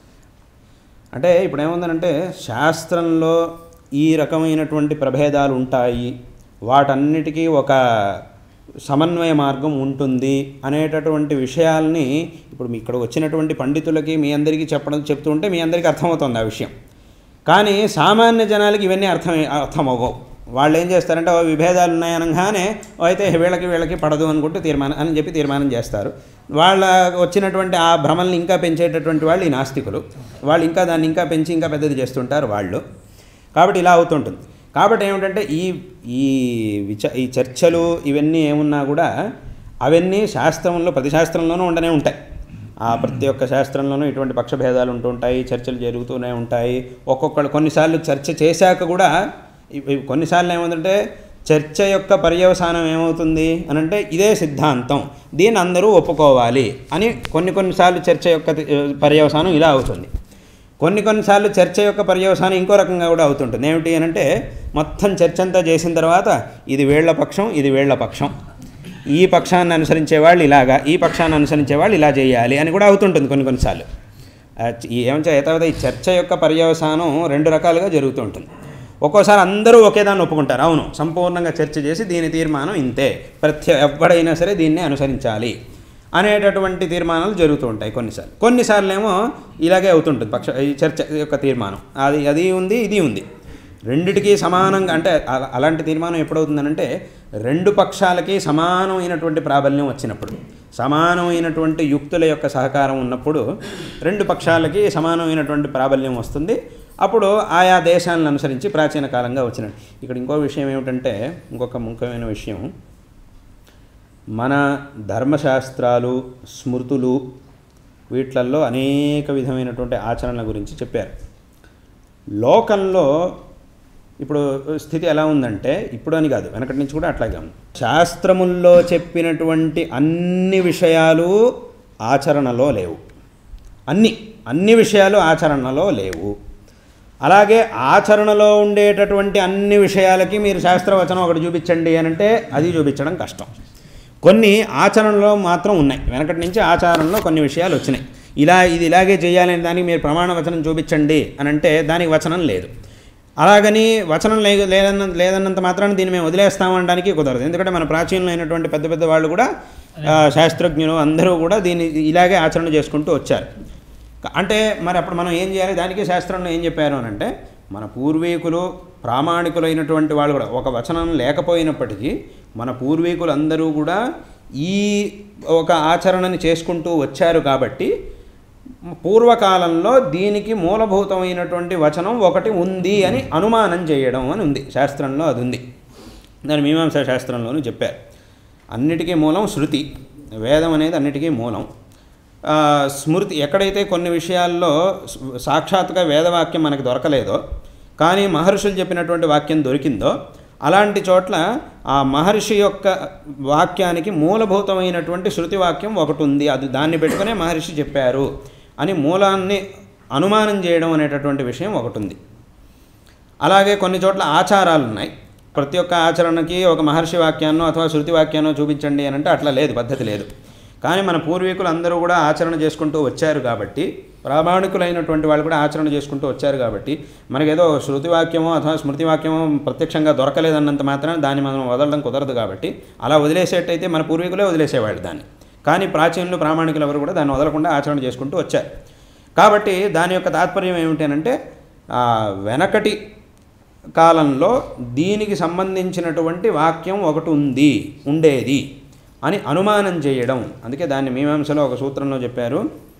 అంటే ఇప్పుడు ఏముందనంటే శాస్త్రంలో ఈ రకమైనటువంటి ప్రభేదాలు ఉంటాయి వాటన్నిటికీ ఒక సమన్వయ మార్గం ఉంటుంది అనేటటువంటి విషయాల్ని ఇప్పుడు మీ ఇక్కడ వచ్చినటువంటి పండితులకి మీ అందరికీ చెప్పడం చెప్తుంటే మీ అందరికీ అర్థమవుతుంది ఆ విషయం కానీ సామాన్య జనాలకి ఇవన్నీ అర్థం అర్థమవ్వవు వాళ్ళు ఏం చేస్తారంటే ఓ విభేదాలు ఉన్నాయనగానే ఓ అయితే వీళ్ళకి వీళ్ళకి పడదు అనుకుంటూ తీర్మానం అని చెప్పి తీర్మానం చేస్తారు వాళ్ళ వచ్చినటువంటి ఆ భ్రమల్ని ఇంకా పెంచేటటువంటి వాళ్ళు ఈ నాస్తికులు వాళ్ళు ఇంకా దాన్ని ఇంకా పెంచి ఇంకా పెద్దది చేస్తుంటారు వాళ్ళు కాబట్టి ఇలా అవుతుంటుంది కాబట్టి ఏమిటంటే ఈ ఈ విచ ఈ చర్చలు ఇవన్నీ ఏమున్నా కూడా అవన్నీ శాస్త్రంలో ప్రతి శాస్త్రంలోనూ ఉండనే ఉంటాయి ఆ ప్రతి ఒక్క శాస్త్రంలోనూ ఇటువంటి పక్షభేదాలు ఉంటూ ఉంటాయి చర్చలు జరుగుతూనే ఉంటాయి ఒక్కొక్కళ్ళు కొన్నిసార్లు చర్చ చేశాక కూడా ఇవి- ఇవి కొన్నిసార్లు ఏమవుతుందంటే చర్చ యొక్క పర్యవసానం ఏమవుతుంది అని అంటే ఇదే సిద్ధాంతం దీన్ని అందరూ ఒప్పుకోవాలి అని కొన్ని కొన్నిసార్లు చర్చ యొక్క తి- పర్యవసానం ఇలా అవుతుంది కొన్ని కొన్నిసార్లు చర్చ యొక్క పర్యవసానం ఇంకో రకంగా కూడా అవుతుంటుంది ఏమిటి అని అంటే మొత్తం చర్చ అంతా చేసిన తర్వాత ఇది వీళ్ళ పక్షం ఇది వీళ్ళ పక్షం ఈ పక్షాన్ని అనుసరించే వాళ్ళు ఇలాగా ఈ పక్షాన్ని అనుసరించే వాళ్ళు ఇలా చేయాలి అని కూడా అవుతుంటుంది కొన్ని కొన్నిసార్లు ఆ చ- ఈ ఏమంటే తర్వాత ఈ చర్చ యొక్క పర్యవసానం రెండు రకాలుగా జరుగుతూ ఉంటుంది ఒక్కోసారి అందరూ ఒకేదాన్ని ఒప్పుకుంటారు అవును సంపూర్ణంగా చర్చ చేసి దీని తీర్మానం ఇంతే ప్రత్య ఎవడైనా సరే దీన్నే అనుసరించాలి అనేటటువంటి తీర్మానాలు జరుగుతూ ఉంటాయి కొన్నిసార్లు కొన్నిసార్లు ఏమో ఇలాగే అవుతుంటుంది పక్ష ఈ చర్చ యొక్క తీర్మానం అది అది ఉంది ఇది ఉంది రెండిటికి సమానంగా అంటే అల- అలాంటి తీర్మానం ఎప్పుడవుతుందనంటే రెండు పక్షాలకి సమానమైనటువంటి ప్రాబల్యం వచ్చినప్పుడు సమానమైనటువంటి యుక్తుల యొక్క సహకారం ఉన్నప్పుడు రెండు పక్షాలకి సమానమైనటువంటి ప్రాబల్యం వస్తుంది అప్పుడు ఆయా దేశాలను అనుసరించి ప్రాచీన కాలంగా వచ్చినట్టు ఇక్కడ ఇంకో విషయం ఏమిటంటే ఇంకొక ముఖ్యమైన విషయం మన ధర్మశాస్త్రాలు స్మృతులు వీటిలల్లో అనేక విధమైనటువంటి ఆచరణల గురించి చెప్పారు లోకంలో ఇప్పుడు స్థితి ఎలా ఉందంటే ఇప్పుడు అని కాదు వెనకటి నుంచి కూడా అట్లాగే ఉంది శాస్త్రముల్లో చెప్పినటువంటి అన్ని విషయాలు ఆచరణలో లేవు అన్ని అన్ని విషయాలు ఆచరణలో లేవు అలాగే ఆచరణలో ఉండేటటువంటి అన్ని విషయాలకి మీరు శాస్త్రవచనం ఒకటి చూపించండి అని అంటే అది చూపించడం కష్టం కొన్ని ఆచరణలో మాత్రం ఉన్నాయి వెనకటి నుంచి ఆచారంలో కొన్ని విషయాలు వచ్చినాయి ఇలా ఇది ఇలాగే చేయాలని దానికి మీరు ప్రమాణ వచనం చూపించండి అని అంటే దానికి వచనం లేదు అలాగని వచనం లే లేదన్న లేదన్నంత మాత్రాన దీన్ని మేము వదిలేస్తామనడానికి కుదరదు ఎందుకంటే మన ప్రాచీనమైనటువంటి పెద్ద పెద్ద వాళ్ళు కూడా ఆ, శాస్త్రజ్ఞులు అందరూ కూడా దీన్ని ఇలాగే ఆచరణ చేసుకుంటూ వచ్చారు అంటే మరి అప్పుడు మనం ఏం చేయాలి దానికి శాస్త్రంలో ఏం చెప్పారు అని అంటే మన పూర్వీకులు ప్రామాణికులైనటువంటి వాళ్ళు కూడా ఒక వచనం లేకపోయినప్పటికీ మన పూర్వీకులు అందరూ కూడా ఈ ఒక ఆచరణని చేసుకుంటూ వచ్చారు కాబట్టి పూర్వకాలంలో దీనికి మూలభూతమైనటువంటి వచనం ఒకటి ఉంది అని అనుమానం చేయడం అని ఉంది శాస్త్రంలో అది ఉంది దాని మీమాంసా శాస్త్రంలోనూ చెప్పారు అన్నిటికీ మూలం శృతి వేదం అనేది అన్నిటికీ మూలం ఆ, స్మృతి ఎక్కడైతే కొన్ని విషయాల్లో స- సాక్షాత్గా వేదవాక్యం మనకు దొరకలేదో కానీ మహర్షులు చెప్పినటువంటి వాక్యం దొరికిందో అలాంటి చోట్ల ఆ మహర్షి యొక్క వాక్యానికి మూలభూతమైనటువంటి శృతి వాక్యం ఒకటి ఉంది అది దాన్ని పెట్టుకునే మహర్షి చెప్పారు అని మూలాన్ని అనుమానం చేయడం అనేటటువంటి విషయం ఒకటి ఉంది అలాగే కొన్ని చోట్ల ఆచారాలు ఉన్నాయి ప్రతి ఒక్క ఆచరణకి ఒక మహర్షి వాక్యాన్నో అథవా శృతి వాక్యాన్నో చూపించండి అని అంటే అట్లా లేదు పద్ధతి లేదు కానీ మన పూర్వీకులు అందరూ కూడా ఆచరణ చేసుకుంటూ వచ్చారు కాబట్టి ప్రామాణికులైనటువంటి వాళ్ళు కూడా ఆచరణ చేసుకుంటూ వచ్చారు కాబట్టి మనకేదో శృతి వాక్యమో అథవా స్మృతి వాక్యమో ప్రత్యక్షంగా దొరకలేదన్నంత మాత్రాన దాన్ని మనం వదలడం కుదరదు కాబట్టి అలా వదిలేసేటైతే మన పూర్వీకులే వదిలేసేవాళ్ళు దాన్ని కానీ ప్రాచీనులు ప్రామాణికులు ఎవరు కూడా దాన్ని వదలకుండా ఆచరణ చేసుకుంటూ వచ్చారు కాబట్టి దాని యొక్క తాత్పర్యం ఏమిటి అంటే ఆ, వెనకటి కాలంలో దీనికి సంబంధించినటువంటి వాక్యం ఒకటి ఉంది ఉండేది అని అనుమానం చేయడం అందుకే దాన్ని మీమాంసలో ఒక సూత్రంలో చెప్పారు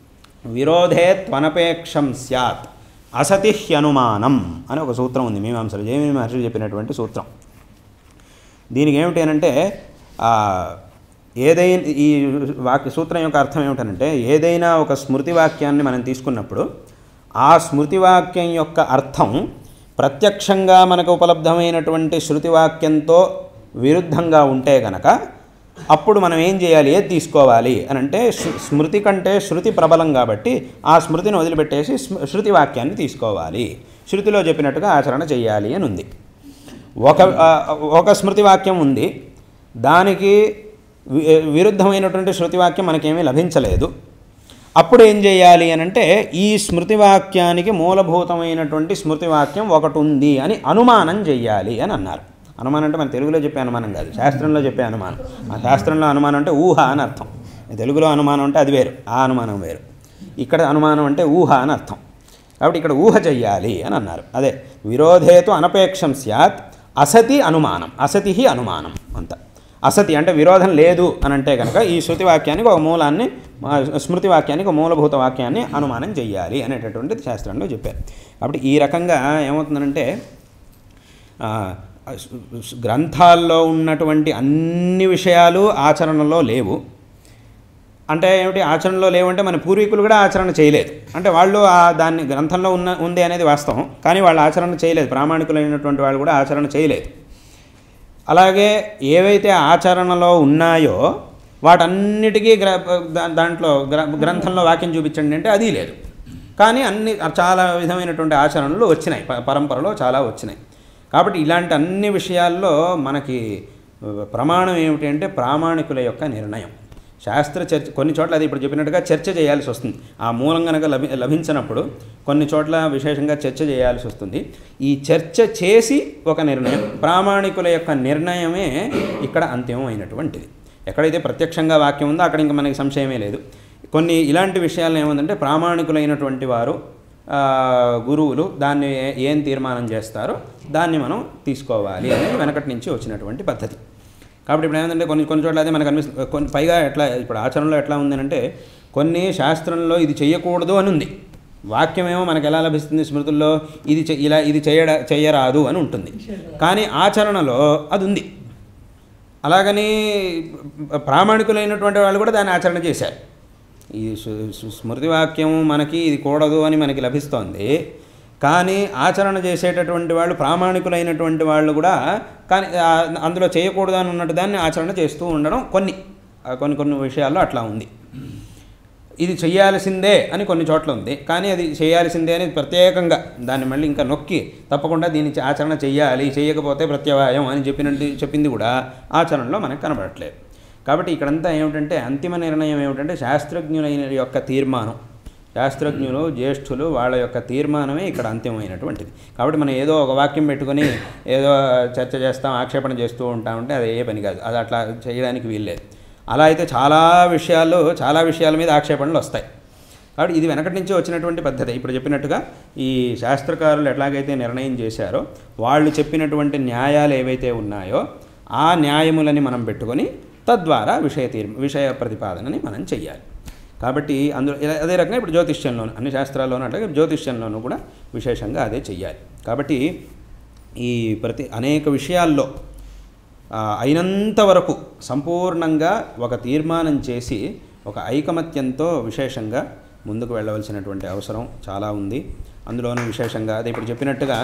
విరోధే త్వనపేక్షం స్యాత్ అసతి హ్యనుమానం అని ఒక సూత్రం ఉంది మీమాంసలో జయమి మహర్షి చెప్పినటువంటి సూత్రం దీనికి ఏమిటి అనంటే ఆ, ఏదైనా ఈ వాక్య సూత్రం యొక్క అర్థం ఏమిటనంటే ఏదైనా ఒక స్మృతి వాక్యాన్ని మనం తీసుకున్నప్పుడు ఆ స్మృతి వాక్యం యొక్క అర్థం ప్రత్యక్షంగా మనకు ఉపలబ్ధమైనటువంటి శృతి వాక్యంతో విరుద్ధంగా ఉంటే గనక అప్పుడు మనం ఏం చేయాలి ఏది తీసుకోవాలి అని అంటే శృ- స్మృతి కంటే శృతి ప్రబలం కాబట్టి ఆ స్మృతిని వదిలిపెట్టేసి స్మ- శృతి వాక్యాన్ని తీసుకోవాలి శృతిలో చెప్పినట్టుగా ఆచరణ చేయాలి అని ఉంది ఒక ఆ, ఒక స్మృతి వాక్యం ఉంది దానికి వి- విరుద్ధమైనటువంటి శృతి వాక్యం మనకేమీ లభించలేదు అప్పుడు ఏం చేయాలి అని అంటే ఈ స్మృతి వాక్యానికి మూలభూతమైనటువంటి స్మృతి వాక్యం ఒకటి ఉంది అని అనుమానం చెయ్యాలి అని అన్నారు అనుమానం అంటే మన తెలుగులో చెప్పే అనుమానం కాదు శాస్త్రంలో చెప్పే అనుమానం ఆ శాస్త్రంలో అనుమానం అంటే ఊహ అని అర్థం తెలుగులో అనుమానం అంటే అది వేరు ఆ అనుమానం వేరు ఇక్కడ అనుమానం అంటే ఊహ అని అర్థం కాబట్టి ఇక్కడ ఊహ చెయ్యాలి అని అన్నారు అదే విరోధేతు అనపేక్షం స్యాత్ అసతి అనుమానం అసతి అనుమానం అంత అసతి అంటే విరోధం లేదు అని అంటే కనుక ఈ శృతి వాక్యానికి ఒక మూలాన్ని ఆ, స్మృతి వాక్యానికి ఒక మూలభూత వాక్యాన్ని అనుమానం చెయ్యాలి అనేటటువంటిది శాస్త్రంలో చెప్పారు కాబట్టి ఈ రకంగా ఏమవుతుందంటే ఆ, స్- గ్రంథాల్లో ఉన్నటువంటి అన్ని విషయాలు ఆచరణలో లేవు అంటే ఏమిటి ఆచరణలో లేవంటే మన పూర్వీకులు కూడా ఆచరణ చేయలేదు అంటే వాళ్ళు ఆ దాన్ని గ్రంథంలో ఉన్న ఉంది అనేది వాస్తవం కానీ వాళ్ళు ఆచరణ చేయలేదు ప్రామాణికులైనటువంటి వాళ్ళు కూడా ఆచరణ చేయలేదు అలాగే ఏవైతే ఆచరణలో ఉన్నాయో వాటన్నిటికీ గ్ర దా- దాంట్లో గ్ర గ్రంథంలో వాక్యం చూపించండి అంటే అది లేదు కానీ అన్ని చాలా విధమైనటువంటి ఆచరణలు వచ్చినాయి ప- పరంపరలో చాలా వచ్చినాయి కాబట్టి ఇలాంటి అన్ని విషయాల్లో మనకి ఆ, ప్రమాణం ఏమిటి అంటే ప్రామాణికుల యొక్క నిర్ణయం శాస్త్ర చర్చ కొన్ని చోట్ల అది ఇప్పుడు చెప్పినట్టుగా చర్చ చేయాల్సి వస్తుంది ఆ మూలం కనుక లభి లభించినప్పుడు కొన్ని చోట్ల విశేషంగా చర్చ చేయాల్సి వస్తుంది ఈ చర్చ చేసి ఒక నిర్ణయం ప్రామాణికుల యొక్క నిర్ణయమే ఇక్కడ అంతిమమైనటువంటిది ఎక్కడైతే ప్రత్యక్షంగా వాక్యం ఉందో అక్కడ ఇంకా మనకి సంశయమే లేదు కొన్ని ఇలాంటి విషయాలను ఏముందంటే ప్రామాణికులైనటువంటి వారు ఆ, గురువులు దాన్ని ఏ- ఏం తీర్మానం చేస్తారో దాన్ని మనం తీసుకోవాలి అనేది వెనకటి నుంచి వచ్చినటువంటి పద్ధతి కాబట్టి ఇప్పుడు ఏమంటే కొన్ని కొన్ని చోట్ల అదే మనకు అనిపిస్తుంది కొన్ని పైగా ఎట్లా ఇప్పుడు ఆచరణలో ఎట్లా ఉంది అంటే కొన్ని శాస్త్రంలో ఇది చేయకూడదు అని ఉంది వాక్యమేమో మనకు ఎలా లభిస్తుంది స్మృతుల్లో ఇది చె- ఇలా ఇది చేయడ చేయరాదు అని ఉంటుంది కానీ ఆచరణలో అది ఉంది అలాగని ప్రామాణికులైనటువంటి వాళ్ళు కూడా దాన్ని ఆచరణ చేశారు ఈ సు- సు- స్మృతి వాక్యం మనకి ఇది కూడదు అని మనకి లభిస్తోంది కానీ ఆచరణ చేసేటటువంటి వాళ్ళు ప్రామాణికులైనటువంటి వాళ్ళు కూడా కానీ ఆ, అందులో చేయకూడదు అని ఉన్నట్టు దాన్ని ఆచరణ చేస్తూ ఉండడం కొన్ని ఆ, కొన్ని కొన్ని విషయాల్లో అట్లా ఉంది ఇది చేయాల్సిందే అని కొన్ని చోట్ల ఉంది కానీ అది చేయాల్సిందే అని ప్రత్యేకంగా దాన్ని మళ్ళీ ఇంకా నొక్కి తప్పకుండా దీన్ని చే- ఆచరణ చెయ్యాలి చేయకపోతే ప్రత్యవాయం అని చెప్పినట్టు చెప్పింది కూడా ఆచరణలో మనకు కనబడట్లేదు కాబట్టి ఇక్కడంతా ఏమిటంటే అంతిమ నిర్ణయం ఏమిటంటే శాస్త్రజ్ఞులైన యొక్క తీర్మానం శాస్త్రజ్ఞులు జ్యేష్ఠులు వాళ్ళ యొక్క తీర్మానమే ఇక్కడ అంతిమమైనటువంటిది కాబట్టి మనం ఏదో ఒక వాక్యం పెట్టుకొని ఏదో చర్చ చేస్తాం ఆక్షేపణ చేస్తూ ఉంటామంటే అది ఏ పని కాదు అది అట్లా చేయడానికి వీల్లేదు అలా అయితే చాలా విషయాలు చాలా విషయాల మీద ఆక్షేపణలు వస్తాయి కాబట్టి ఇది వెనకటి నుంచి వచ్చినటువంటి పద్ధతి ఇప్పుడు చెప్పినట్టుగా ఈ శాస్త్రకారులు ఎట్లాగైతే నిర్ణయం చేశారో వాళ్ళు చెప్పినటువంటి న్యాయాలు ఏవైతే ఉన్నాయో ఆ న్యాయములని మనం పెట్టుకొని తద్వారా విషయ తీర్ విషయ ప్రతిపాదనని మనం చెయ్యాలి కాబట్టి అందులో ఇలా- అదే రకంగా ఇప్పుడు జ్యోతిష్యంలోను అన్ని శాస్త్రాల్లోనూ అట్లాగే జ్యోతిష్యంలోనూ కూడా విశేషంగా అదే చెయ్యాలి కాబట్టి ఈ ప్రతి అనేక విషయాల్లో ఆ, అయినంత వరకు సంపూర్ణంగా ఒక తీర్మానం చేసి ఒక ఐకమత్యంతో విశేషంగా ముందుకు వెళ్ళవలసినటువంటి అవసరం చాలా ఉంది అందులోనూ విశేషంగా అదే ఇప్పుడు చెప్పినట్టుగా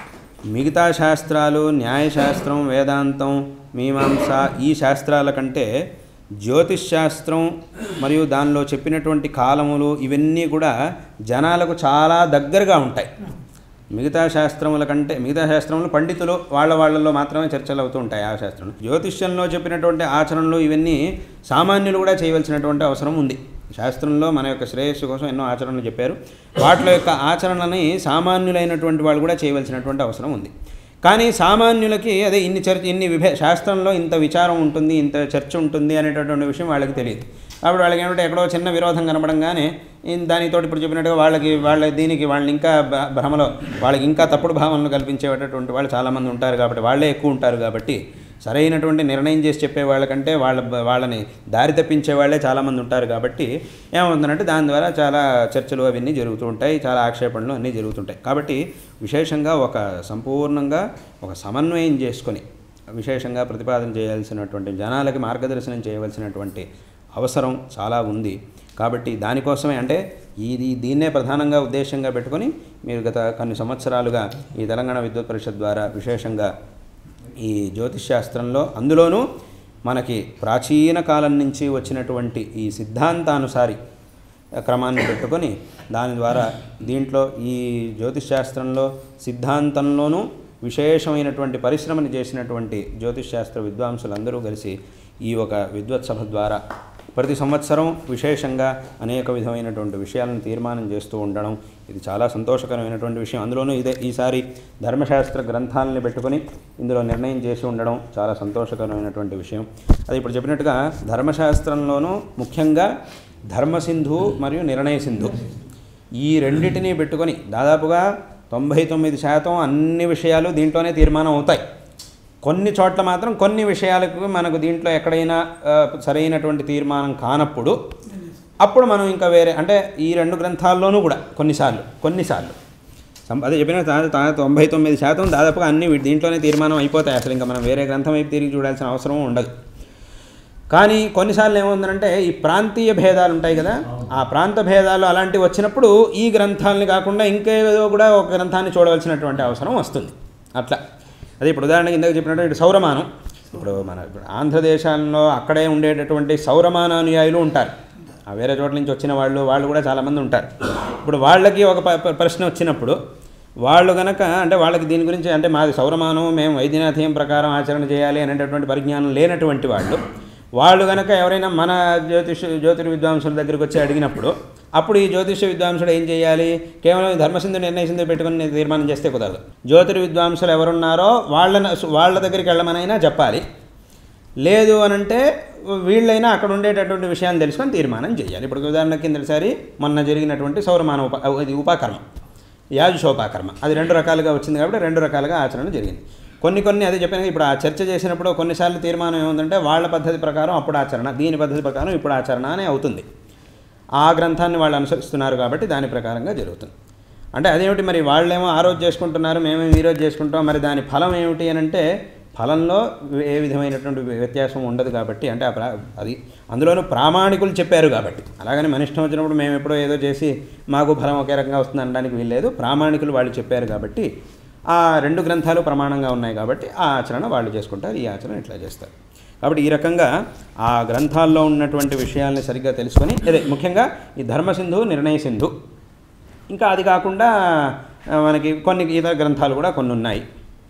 మిగతా శాస్త్రాలు న్యాయశాస్త్రం వేదాంతం మీమాంస ఈ శాస్త్రాల కంటే జ్యోతిష్ శాస్త్రం మరియు దానిలో చెప్పినటువంటి కాలములు ఇవన్నీ కూడా జనాలకు చాలా దగ్గరగా ఉంటాయి మిగతా శాస్త్రముల కంటే మిగతా శాస్త్రములు పండితులు వాళ్ళ వాళ్ళలో మాత్రమే చర్చలు అవుతూ ఉంటాయి ఆ శాస్త్రం జ్యోతిష్యంలో చెప్పినటువంటి ఆచరణలు ఇవన్నీ సామాన్యులు కూడా చేయవలసినటువంటి అవసరం ఉంది శాస్త్రంలో మన యొక్క శ్రేయస్సు కోసం ఎన్నో ఆచరణలు చెప్పారు వాటి యొక్క ఆచరణని సామాన్యులైనటువంటి వాళ్ళు కూడా చేయవలసినటువంటి అవసరం ఉంది కానీ సామాన్యులకి అదే ఇన్ని చర్చ ఇన్ని విభే శాస్త్రంలో ఇంత విచారం ఉంటుంది ఇంత చర్చ ఉంటుంది అనేటటువంటి విషయం వాళ్ళకి తెలియదు కాబట్టి వాళ్ళకి ఏమిటంటే ఎక్కడో చిన్న విరోధం కనపడంగానే ఈ- దానితో ఇప్పుడు చెప్పినట్టుగా వాళ్ళకి వాళ్ళ దీనికి వాళ్ళని ఇంకా భ- భ్రమలో వాళ్ళకి ఇంకా తప్పుడు భావనలు కల్పించేటటువంటి వాళ్ళు చాలామంది ఉంటారు కాబట్టి వాళ్ళే ఎక్కువ ఉంటారు కాబట్టి సరైనటువంటి నిర్ణయం చేసి చెప్పే వాళ్ళకంటే వాళ్ళ వాళ్ళని దారి తప్పించే వాళ్ళే చాలామంది ఉంటారు కాబట్టి ఏమవుతుందంటే దాని ద్వారా చాలా చర్చలు అవన్నీ జరుగుతూ ఉంటాయి చాలా ఆక్షేపణలు అన్నీ జరుగుతుంటాయి కాబట్టి విశేషంగా ఒక సంపూర్ణంగా ఒక సమన్వయం చేసుకొని విశేషంగా ప్రతిపాదన చేయాల్సినటువంటి జనాలకి మార్గదర్శనం చేయవలసినటువంటి అవసరం చాలా ఉంది కాబట్టి దానికోసమే అంటే ఇది దీన్నే ప్రధానంగా ఉద్దేశంగా పెట్టుకొని మీరు గత కొన్ని సంవత్సరాలుగా ఈ తెలంగాణ విద్యుత్ పరిషత్ ద్వారా విశేషంగా ఈ జ్యోతిష్ శాస్త్రంలో అందులోనూ మనకి ప్రాచీన కాలం నుంచి వచ్చినటువంటి ఈ సిద్ధాంతానుసారి క్రమాన్ని పెట్టుకొని దాని ద్వారా దీంట్లో ఈ జ్యోతిష్ శాస్త్రంలో సిద్ధాంతంలోనూ విశేషమైనటువంటి పరిశ్రమని చేసినటువంటి జ్యోతిష్ శాస్త్ర విద్వాంసులందరూ కలిసి ఈ ఒక విద్వత్ సభ ద్వారా ప్రతి సంవత్సరం విశేషంగా అనేక విధమైనటువంటి విషయాలను తీర్మానం చేస్తూ ఉండడం ఇది చాలా సంతోషకరమైనటువంటి విషయం అందులోనూ ఇదే ఈసారి ధర్మశాస్త్ర గ్రంథాలని పెట్టుకొని ఇందులో నిర్ణయం చేసి ఉండడం చాలా సంతోషకరమైనటువంటి విషయం అది ఇప్పుడు చెప్పినట్టుగా ధర్మశాస్త్రంలోనూ ముఖ్యంగా ధర్మసింధు మరియు నిర్ణయ సింధు ఈ రెండిటిని పెట్టుకొని దాదాపుగా తొంభై తొమ్మిది శాతం అన్ని విషయాలు దీంట్లోనే తీర్మానం అవుతాయి కొన్ని చోట్ల మాత్రం కొన్ని విషయాలకు మనకు దీంట్లో ఎక్కడైనా ఆ, సరైనటువంటి తీర్మానం కానప్పుడు అప్పుడు మనం ఇంకా వేరే అంటే ఈ రెండు గ్రంథాల్లోనూ కూడా కొన్నిసార్లు కొన్నిసార్లు సం- అదే చెప్పిన తా- తా- తొంభై తొమ్మిది శాతం దాదాపుగా అన్ని వీ- దీంట్లోనే తీర్మానం అయిపోతాయి అసలు ఇంకా మనం వేరే గ్రంథం వైపు తిరిగి చూడాల్సిన అవసరం ఉండదు కానీ కొన్నిసార్లు ఏముందంటే ఈ ప్రాంతీయ భేదాలు ఉంటాయి కదా ఆ ప్రాంత భేదాలు అలాంటివి వచ్చినప్పుడు ఈ గ్రంథాలని కాకుండా ఇంకేదో కూడా ఒక గ్రంథాన్ని చూడవలసినటువంటి అవసరం వస్తుంది అట్లా అదే ఇప్పుడు ఉదాహరణకి ఇందాక చెప్పినట్టు ఇటు సౌరమానం ఇప్పుడు మన ఇప్పుడు ఆంధ్రదేశాల్లో అక్కడే ఉండేటటువంటి సౌరమానానుయాయులు ఉంటారు ఆ వేరే చోట్ల నుంచి వచ్చిన వాళ్ళు వాళ్ళు కూడా చాలామంది ఉంటారు ఇప్పుడు వాళ్ళకి ఒక ప- ప- ప్రశ్న వచ్చినప్పుడు వాళ్ళు గనక అంటే వాళ్ళకి దీని గురించి అంటే మాది సౌరమానం మేము వైద్యనాథీయం ప్రకారం ఆచరణ చేయాలి అనేటటువంటి పరిజ్ఞానం లేనటువంటి వాళ్ళు వాళ్ళు గనక ఎవరైనా మన జ్యోతిష జ్యోతిర్ విద్వాంసుల దగ్గరికి వచ్చి అడిగినప్పుడు అప్పుడు ఈ జ్యోతిష విద్వాంసుడు ఏం చేయాలి కేవలం ఈ ధర్మసింధు నిర్ణయసింధు పెట్టుకుని తీర్మానం చేస్తే కుదరదు జ్యోతిర్ విద్వాంసులు ఎవరున్నారో వాళ్ళ వాళ్ళ దగ్గరికి వెళ్ళమనైనా చెప్పాలి లేదు అని అంటే వీళ్ళైనా అక్కడ ఉండేటటువంటి విషయాన్ని తెలుసుకొని తీర్మానం చేయాలి ఇప్పుడు ఉదాహరణ కిందసారి మొన్న జరిగినటువంటి సౌరమాన ఉప ఇది ఉపాకర్మ యాజుషోపాకర్మ అది రెండు రకాలుగా వచ్చింది కాబట్టి రెండు రకాలుగా ఆచరణ జరిగింది కొన్ని కొన్ని అదే చెప్పాను కదా, ఇప్పుడు ఆ చర్చ చేసినప్పుడు కొన్నిసార్లు తీర్మానం ఏముందంటే వాళ్ళ పద్ధతి ప్రకారం అప్పుడు ఆచరణ దీని పద్ధతి ప్రకారం ఇప్పుడు ఆచరణ అని అవుతుంది ఆ గ్రంథాన్ని వాళ్ళు అనుసరిస్తున్నారు కాబట్టి దాని ప్రకారంగా జరుగుతుంది అంటే అదేమిటి మరి వాళ్ళేమో ఆ రోజు చేసుకుంటున్నారు మేమేమో ఈ రోజు చేసుకుంటాం మరి దాని ఫలం ఏమిటి అని అంటే ఫలంలో ఏ విధమైనటువంటి వ్యత్యాసం ఉండదు కాబట్టి అంటే ఆ ప్రా అది అందులోనూ ప్రామాణికులు చెప్పారు కాబట్టి అలాగని మన ఇష్టం వచ్చినప్పుడు మేము ఎప్పుడో ఏదో చేసి మాకు ఫలం ఒకే రకంగా వస్తుంది అనడానికి వీల్లేదు ప్రామాణికులు వాళ్ళు చెప్పారు కాబట్టి ఆ రెండు గ్రంథాలు ప్రమాణంగా ఉన్నాయి కాబట్టి ఆ ఆచరణ వాళ్ళు చేసుకుంటారు ఈ ఆచరణ ఇట్లా చేస్తారు కాబట్టి ఈ రకంగా ఆ గ్రంథాల్లో ఉన్నటువంటి విషయాల్ని సరిగ్గా తెలుసుకొని అదే ముఖ్యంగా ఈ ధర్మసింధు నిర్ణయ సింధు ఇంకా అది కాకుండా ఆ, మనకి కొన్ని ఇతర గ్రంథాలు కూడా కొన్ని ఉన్నాయి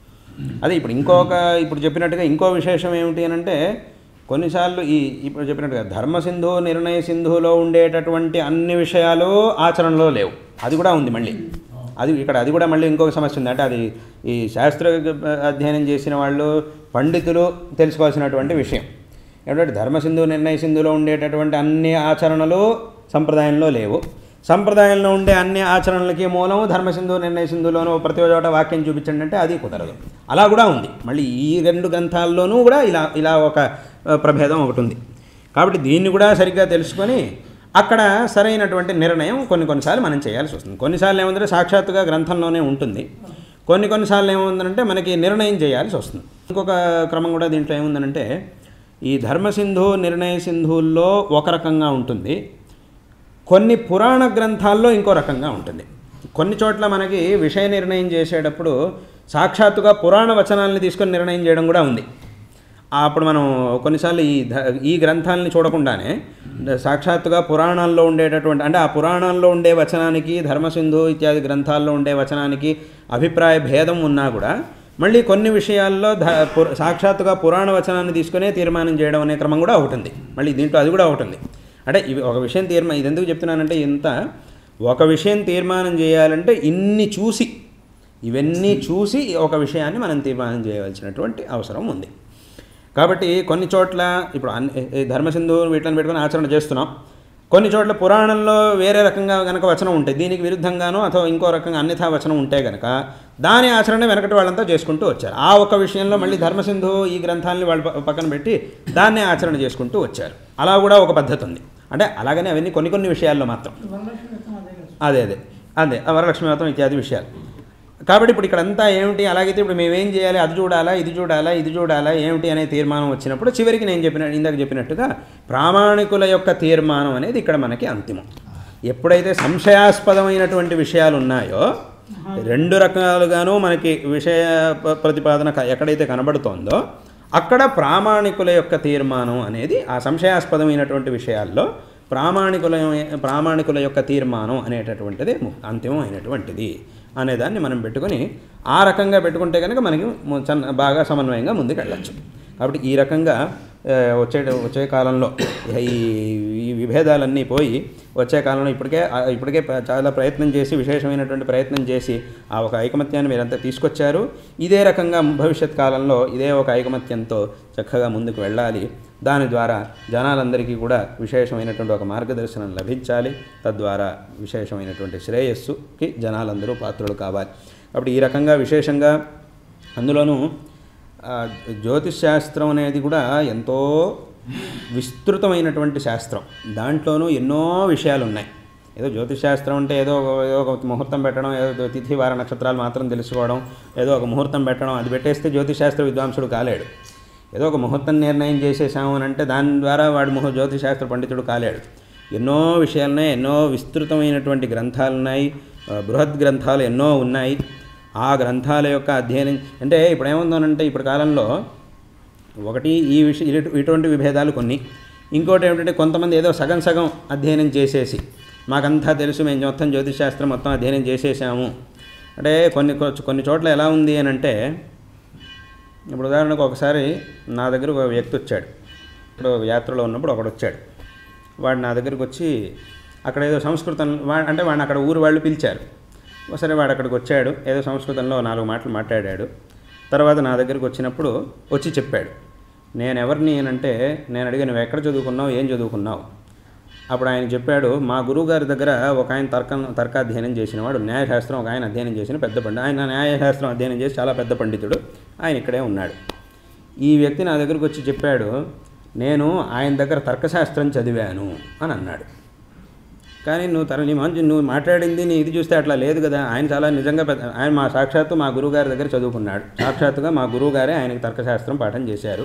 అదే ఇప్పుడు ఇంకొక ఇప్పుడు చెప్పినట్టుగా ఇంకో విశేషం ఏమిటి అని అంటే కొన్నిసార్లు ఈ ఇప్పుడు చెప్పినట్టుగా ధర్మసింధు నిర్ణయ సింధులో ఉండేటటువంటి అన్ని విషయాలు ఆచరణలో లేవు అది కూడా ఉంది మళ్ళీ అది ఇక్కడ అది కూడా మళ్ళీ ఇంకొక సమస్య ఉంది అంటే అది ఈ శాస్త్ర అధ్యయనం చేసిన వాళ్ళు పండితులు తెలుసుకోవాల్సినటువంటి విషయం ఏమిటంటే ధర్మసింధు నిర్ణయ సింధులో ఉండేటటువంటి అన్ని ఆచరణలు సంప్రదాయంలో లేవు సంప్రదాయంలో ఉండే అన్ని ఆచరణలకి మూలము ధర్మసింధు నిర్ణయ సింధులోనూ ప్రతి చోట వాక్యం చూపించండి అంటే అది కుదరదు అలా కూడా ఉంది మళ్ళీ ఈ రెండు గ్రంథాల్లోనూ కూడా ఇలా ఇలా ఒక ఆ, ప్రభేదం ఒకటి ఉంది కాబట్టి దీన్ని కూడా సరిగ్గా తెలుసుకొని అక్కడ సరైనటువంటి నిర్ణయం కొన్ని కొన్నిసార్లు మనం చేయాల్సి వస్తుంది కొన్నిసార్లు ఏముందంటే సాక్షాత్తుగా గ్రంథంలోనే ఉంటుంది కొన్ని కొన్నిసార్లు ఏముందంటే మనకి నిర్ణయం చేయాల్సి వస్తుంది ఇంకొక క్రమం కూడా దీంట్లో ఏముందనంటే ఈ ధర్మసింధు నిర్ణయ సింధుల్లో ఒక రకంగా ఉంటుంది కొన్ని పురాణ గ్రంథాల్లో ఇంకో రకంగా ఉంటుంది కొన్ని చోట్ల మనకి విషయ నిర్ణయం చేసేటప్పుడు సాక్షాత్తుగా పురాణ వచనాలని తీసుకొని నిర్ణయం చేయడం కూడా ఉంది ఆ అప్పుడు మనం కొన్నిసార్లు ఈ ధ ఈ గ్రంథాలని చూడకుండానే సాక్షాత్తుగా పురాణాల్లో ఉండేటటువంటి అంటే ఆ పురాణాల్లో ఉండే వచనానికి ధర్మసింధు ఇత్యాది గ్రంథాల్లో ఉండే వచనానికి అభిప్రాయ భేదం ఉన్నా కూడా మళ్ళీ కొన్ని విషయాల్లో ధ పు- సాక్షాత్తుగా పురాణ వచనాన్ని తీసుకునే తీర్మానం చేయడం అనే క్రమం కూడా ఒకటి ఉంది మళ్ళీ దీంట్లో అది కూడా ఒకటి ఉంది అంటే ఇవి ఒక విషయం తీర్మా ఇది ఎందుకు చెప్తున్నానంటే ఇంత ఒక విషయం తీర్మానం చేయాలంటే ఇన్ని చూసి ఇవన్నీ చూసి ఒక విషయాన్ని మనం తీర్మానం చేయవలసినటువంటి అవసరం ఉంది కాబట్టి కొన్ని చోట్ల ఇప్పుడు అన్ని ఈ ధర్మసింధు వీటిని పెట్టుకొని ఆచరణ చేస్తున్నాం కొన్ని చోట్ల పురాణంలో వేరే రకంగా కనుక వచనం ఉంటాయి దీనికి విరుద్ధంగానో అథవా ఇంకో రకంగా అన్యథా వచనం ఉంటే కనుక దాని ఆచరణ వెనకటి వాళ్ళంతా చేసుకుంటూ వచ్చారు ఆ ఒక్క విషయంలో మళ్ళీ ధర్మసింధు ఈ గ్రంథాలని వాళ్ళు ప- పక్కన పెట్టి దాన్నే ఆచరణ చేసుకుంటూ వచ్చారు అలా కూడా ఒక పద్ధతి ఉంది అంటే అలాగనే అవన్నీ కొన్ని కొన్ని విషయాల్లో మాత్రం అదే అదే అదే ఆ వరలక్ష్మి వ్రతం ఇత్యాది విషయాలు కాబట్టి ఇప్పుడు ఇక్కడ అంతా ఏమిటి అలాగైతే ఇప్పుడు మేమేం చేయాలి అది చూడాలా ఇది చూడాలా ఇది చూడాలా ఏమిటి అనే తీర్మానం వచ్చినప్పుడు చివరికి నేను చెప్పిన ఇందాక చెప్పినట్టుగా ప్రామాణికుల యొక్క తీర్మానం అనేది ఇక్కడ మనకి అంతిమం ఎప్పుడైతే సంశయాస్పదమైనటువంటి విషయాలు ఉన్నాయో రెండు రకాలుగాను మనకి విషయ ప- ప్రతిపాదన క- ఎక్కడైతే కనబడుతోందో అక్కడ ప్రామాణికుల యొక్క తీర్మానం అనేది ఆ సంశయాస్పదమైనటువంటి విషయాల్లో ప్రామాణికుల ప్రామాణికుల యొక్క తీర్మానం అనేటటువంటిది ము- అంతిమమైనటువంటిది అనేదాన్ని మనం పెట్టుకొని ఆ రకంగా పెట్టుకుంటే కనుక మనకి ము- చన్న బాగా సమన్వయంగా ముందుకు వెళ్ళచ్చు కాబట్టి ఈ రకంగా ఆ, వచ్చే వచ్చే కాలంలో ఈ ఈ విభేదాలన్నీ పోయి వచ్చే కాలంలో ఇప్పటికే ఆ, ఇప్పటికే ప- చాలా ప్రయత్నం చేసి విశేషమైనటువంటి ప్రయత్నం చేసి ఆ ఒక ఐకమత్యాన్ని మీరంతా తీసుకొచ్చారు ఇదే రకంగా భవిష్యత్ కాలంలో ఇదే ఒక ఐకమత్యంతో చక్కగా ముందుకు వెళ్ళాలి దాని ద్వారా జనాలందరికీ కూడా విశేషమైనటువంటి ఒక మార్గదర్శనం లభించాలి తద్వారా విశేషమైనటువంటి శ్రేయస్సుకి జనాలందరూ పాత్రులు కావాలి కాబట్టి ఈ రకంగా విశేషంగా అందులోనూ ఆ, జ్యోతిష్ శాస్త్రం అనేది కూడా ఎంతో విస్తృతమైనటువంటి శాస్త్రం దాంట్లోనూ ఎన్నో విషయాలు ఉన్నాయి ఏదో జ్యోతిష్ శాస్త్రం అంటే ఏదో ఒక- ఏదో ఒక ముహూర్తం పెట్టడం ఏదో తిథి వార నక్షత్రాలు మాత్రం తెలుసుకోవడం ఏదో ఒక ముహూర్తం పెట్టడం అది పెట్టేస్తే జ్యోతిష్ శాస్త్ర విద్వాంసుడు కాలేడు ఏదో ఒక ముహూర్తం నిర్ణయం చేసేసాము అని అంటే దాని ద్వారా వాడు ముహూ జ్యోతిష్ శాస్త్ర పండితుడు కాలేడు ఎన్నో విషయాలున్నాయి ఎన్నో విస్తృతమైనటువంటి గ్రంథాలు ఉన్నాయి ఆ, బృహత్ గ్రంథాలు ఎన్నో ఉన్నాయి ఆ గ్రంథాల యొక్క అధ్యయనం అంటే ఇప్పుడు ఏముందనంటే ఇప్పుడు కాలంలో ఒకటి ఈ విషయ ఇటు- ఇటువంటి విభేదాలు కొన్ని ఇంకోటి ఏమిటంటే కొంతమంది ఏదో సగం సగం అధ్యయనం చేసేసి మాకంతా తెలుసు మేము మొత్తం జ్యోతిష్ శాస్త్రం మొత్తం అధ్యయనం చేసేసాము అంటే కొన్ని కొ- కొన్ని చోట్ల ఎలా ఉంది అని అంటే ఇప్పుడు ఉదాహరణకు ఒకసారి నా దగ్గర ఒక వ్యక్తి వచ్చాడు ఇప్పుడు యాత్రలో ఉన్నప్పుడు ఒకడు వచ్చాడు వాడు నా దగ్గరికి వచ్చి అక్కడ ఏదో సంస్కృతం వా అంటే వాడిని అక్కడ ఊరు వాళ్ళు పిలిచారు సరే వాడు అక్కడికి వచ్చాడు ఏదో సంస్కృతంలో నాలుగు మాటలు మాట్లాడాడు తర్వాత నా దగ్గరికి వచ్చినప్పుడు వచ్చి చెప్పాడు నేను ఎవరిని అంటే నేను అడిగా నువ్వు ఎక్కడ చదువుకున్నావు ఏం చదువుకున్నావు అప్పుడు ఆయన చెప్పాడు మా గురువుగారి దగ్గర ఒక ఆయన తర్కం తర్కాధ్యయనం చేసినవాడు న్యాయశాస్త్రం ఒక ఆయన అధ్యయనం చేసిన పెద్ద పండితుడు ఆయన న్యాయశాస్త్రం అధ్యయనం చేసి చాలా పెద్ద పండితుడు ఆయన ఇక్కడే ఉన్నాడు ఈ వ్యక్తి నా దగ్గరకు వచ్చి చెప్పాడు నేను ఆయన దగ్గర తర్కశాస్త్రం చదివాను అని అన్నాడు కానీ నువ్వు తర నీ మంచి నువ్వు మాట్లాడింది నీ ఇది చూస్తే అట్లా లేదు కదా ఆయన చాలా నిజంగా పెద్ద ఆయన మా సాక్షాత్తు మా గురువుగారి దగ్గర చదువుకున్నాడు సాక్షాత్తుగా మా గురువుగారే ఆయనకి తర్కశాస్త్రం పాఠం చేశారు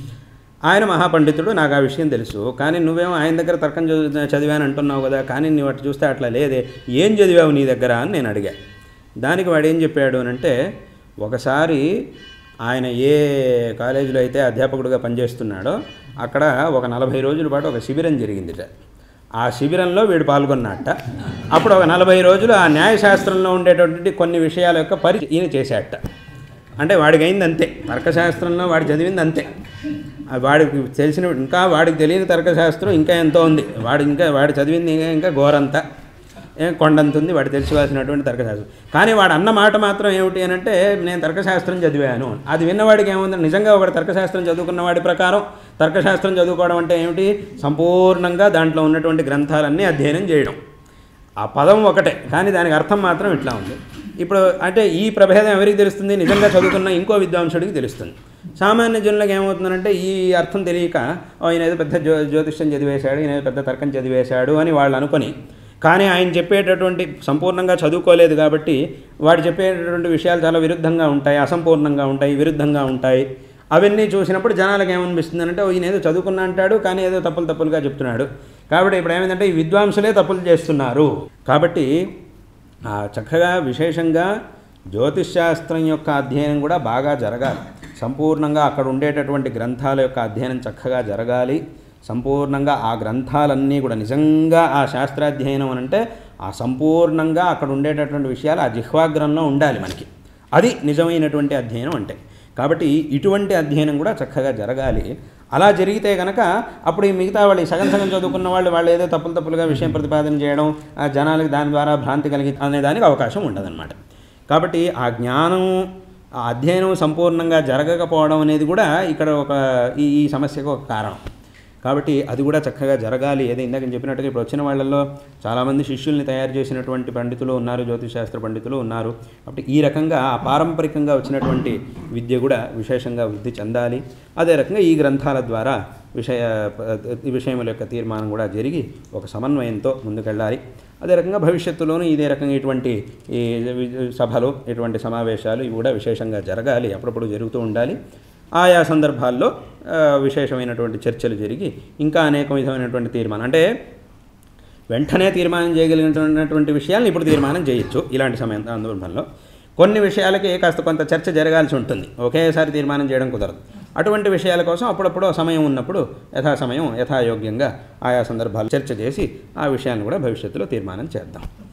ఆయన మహాపండితుడు నాకు ఆ విషయం తెలుసు కానీ నువ్వేమో ఆయన దగ్గర తర్కం చదువు చదివాను అంటున్నావు కదా కానీ నువ్వు అటు చూస్తే అట్లా లేదే ఏం చదివావు నీ దగ్గర అని నేను అడిగా దానికి వాడు ఏం చెప్పాడు అని అంటే ఒకసారి ఆయన ఏ కాలేజీలో అయితే అధ్యాపకుడిగా పనిచేస్తున్నాడో అక్కడ ఒక నలభై రోజుల పాటు ఒక శిబిరం జరిగిందిట ఆ శిబిరంలో వీడు పాల్గొన్నట్ట అప్పుడు ఒక నలభై రోజులు ఆ న్యాయశాస్త్రంలో ఉండేటటువంటి కొన్ని విషయాల యొక్క పరి ఈయన చేశాట అంటే వాడికి అయింది అంతే తర్కశాస్త్రంలో వాడు చదివింది అంతే ఆ వాడికి తెలిసిన ఇంకా వాడికి తెలియని తర్కశాస్త్రం ఇంకా ఎంతో ఉంది వాడు ఇంకా వాడు చదివింది ఇంకా ఇంకా ఘోరంతా ఏం కొండంత ఉంది వాడు తెలుసుకోవాల్సినటువంటి తర్కశాస్త్రం కానీ వాడు అన్న మాట మాత్రం ఏమిటి అని అంటే నేను తర్కశాస్త్రం చదివాను అది విన్నవాడికి ఏముంది నిజంగా ఒకటి తర్కశాస్త్రం చదువుకున్న వాడి ప్రకారం తర్కశాస్త్రం చదువుకోవడం అంటే ఏమిటి సంపూర్ణంగా దాంట్లో ఉన్నటువంటి గ్రంథాలన్నీ అధ్యయనం చేయడం ఆ పదం ఒకటే కానీ దానికి అర్థం మాత్రం ఇట్లా ఉంది ఇప్పుడు అంటే ఈ ప్రభేదం ఎవరికి తెలుస్తుంది నిజంగా చదువుకున్న ఇంకో విద్వాంసుడికి తెలుస్తుంది సామాన్య జనులకు ఏమవుతుందంటే ఈ అర్థం తెలియక "ఓ, ఈయన ఏదో పెద్ద జ్యో జ్యోతిష్యం చదివేశాడు ఈయన ఏదో పెద్ద తర్కం చదివేశాడు అని వాళ్ళు అనుకొని కానీ ఆయన చెప్పేటటువంటి సంపూర్ణంగా చదువుకోలేదు కాబట్టి వాడు చెప్పేటటువంటి విషయాలు చాలా విరుద్ధంగా ఉంటాయి అసంపూర్ణంగా ఉంటాయి విరుద్ధంగా ఉంటాయి అవన్నీ చూసినప్పుడు జనాలకు ఏమనిపిస్తుంది అంటే ఈయన ఏదో చదువుకున్నా అంటాడు కానీ ఏదో తప్పులు తప్పులుగా చెప్తున్నాడు కాబట్టి ఇప్పుడు ఏమైందంటే ఈ విద్వాంసులే తప్పులు చేస్తున్నారు కాబట్టి ఆ చక్కగా విశేషంగా జ్యోతిష్ శాస్త్రం యొక్క అధ్యయనం కూడా బాగా జరగాలి సంపూర్ణంగా అక్కడ ఉండేటటువంటి గ్రంథాల యొక్క అధ్యయనం చక్కగా జరగాలి సంపూర్ణంగా ఆ గ్రంథాలన్నీ కూడా నిజంగా ఆ శాస్త్రాధ్యయనం అని అంటే ఆ సంపూర్ణంగా అక్కడ ఉండేటటువంటి విషయాలు ఆ జిహ్వాగ్రంలో ఉండాలి మనకి అది నిజమైనటువంటి అధ్యయనం అంటే కాబట్టి ఇటువంటి అధ్యయనం కూడా చక్కగా జరగాలి అలా జరిగితే కనుక అప్పుడు ఈ మిగతా వాళ్ళు ఈ సగం సగం చదువుకున్న వాళ్ళు వాళ్ళు ఏదో తప్పులు తప్పులుగా విషయం ప్రతిపాదన చేయడం ఆ జనాలకు దాని ద్వారా భ్రాంతి కలిగి అనే దానికి అవకాశం ఉండదన్నమాట కాబట్టి ఆ జ్ఞానం ఆ అధ్యయనం సంపూర్ణంగా జరగకపోవడం అనేది కూడా ఇక్కడ ఒక ఈ ఈ సమస్యకు ఒక కారణం కాబట్టి అది కూడా చక్కగా జరగాలి ఏదో ఇందాక నేను చెప్పినట్టుగా ఇప్పుడు వచ్చిన వాళ్ళల్లో చాలామంది శిష్యుల్ని తయారు చేసినటువంటి పండితులు ఉన్నారు జ్యోతిశాస్త్ర పండితులు ఉన్నారు కాబట్టి ఈ రకంగా ఆ పారంపరికంగా వచ్చినటువంటి విద్య కూడా విశేషంగా వృద్ధి చెందాలి అదే రకంగా ఈ గ్రంథాల ద్వారా విషయ ఈ విషయముల యొక్క తీర్మానం కూడా జరిగి ఒక సమన్వయంతో ముందుకెళ్ళాలి అదే రకంగా భవిష్యత్తులోనూ ఇదే రకంగా ఇటువంటి ఈ సభలు ఇటువంటి సమావేశాలు ఇవి కూడా విశేషంగా జరగాలి అప్పుడప్పుడు జరుగుతూ ఉండాలి ఆయా సందర్భాల్లో ఆ, విశేషమైనటువంటి చర్చలు జరిగి ఇంకా అనేక విధమైనటువంటి తీర్మానం అంటే వెంటనే తీర్మానం చేయగలిగినటువంటి విషయాలను ఇప్పుడు తీర్మానం చేయొచ్చు ఇలాంటి సమయం సందర్భంలో కొన్ని విషయాలకి కాస్త కొంత చర్చ జరగాల్సి ఉంటుంది ఒకేసారి తీర్మానం చేయడం కుదరదు అటువంటి విషయాల కోసం అప్పుడప్పుడు సమయం ఉన్నప్పుడు యథా సమయం యథాయోగ్యంగా ఆయా సందర్భాలు చర్చ చేసి ఆ విషయాన్ని కూడా భవిష్యత్తులో తీర్మానం చేద్దాం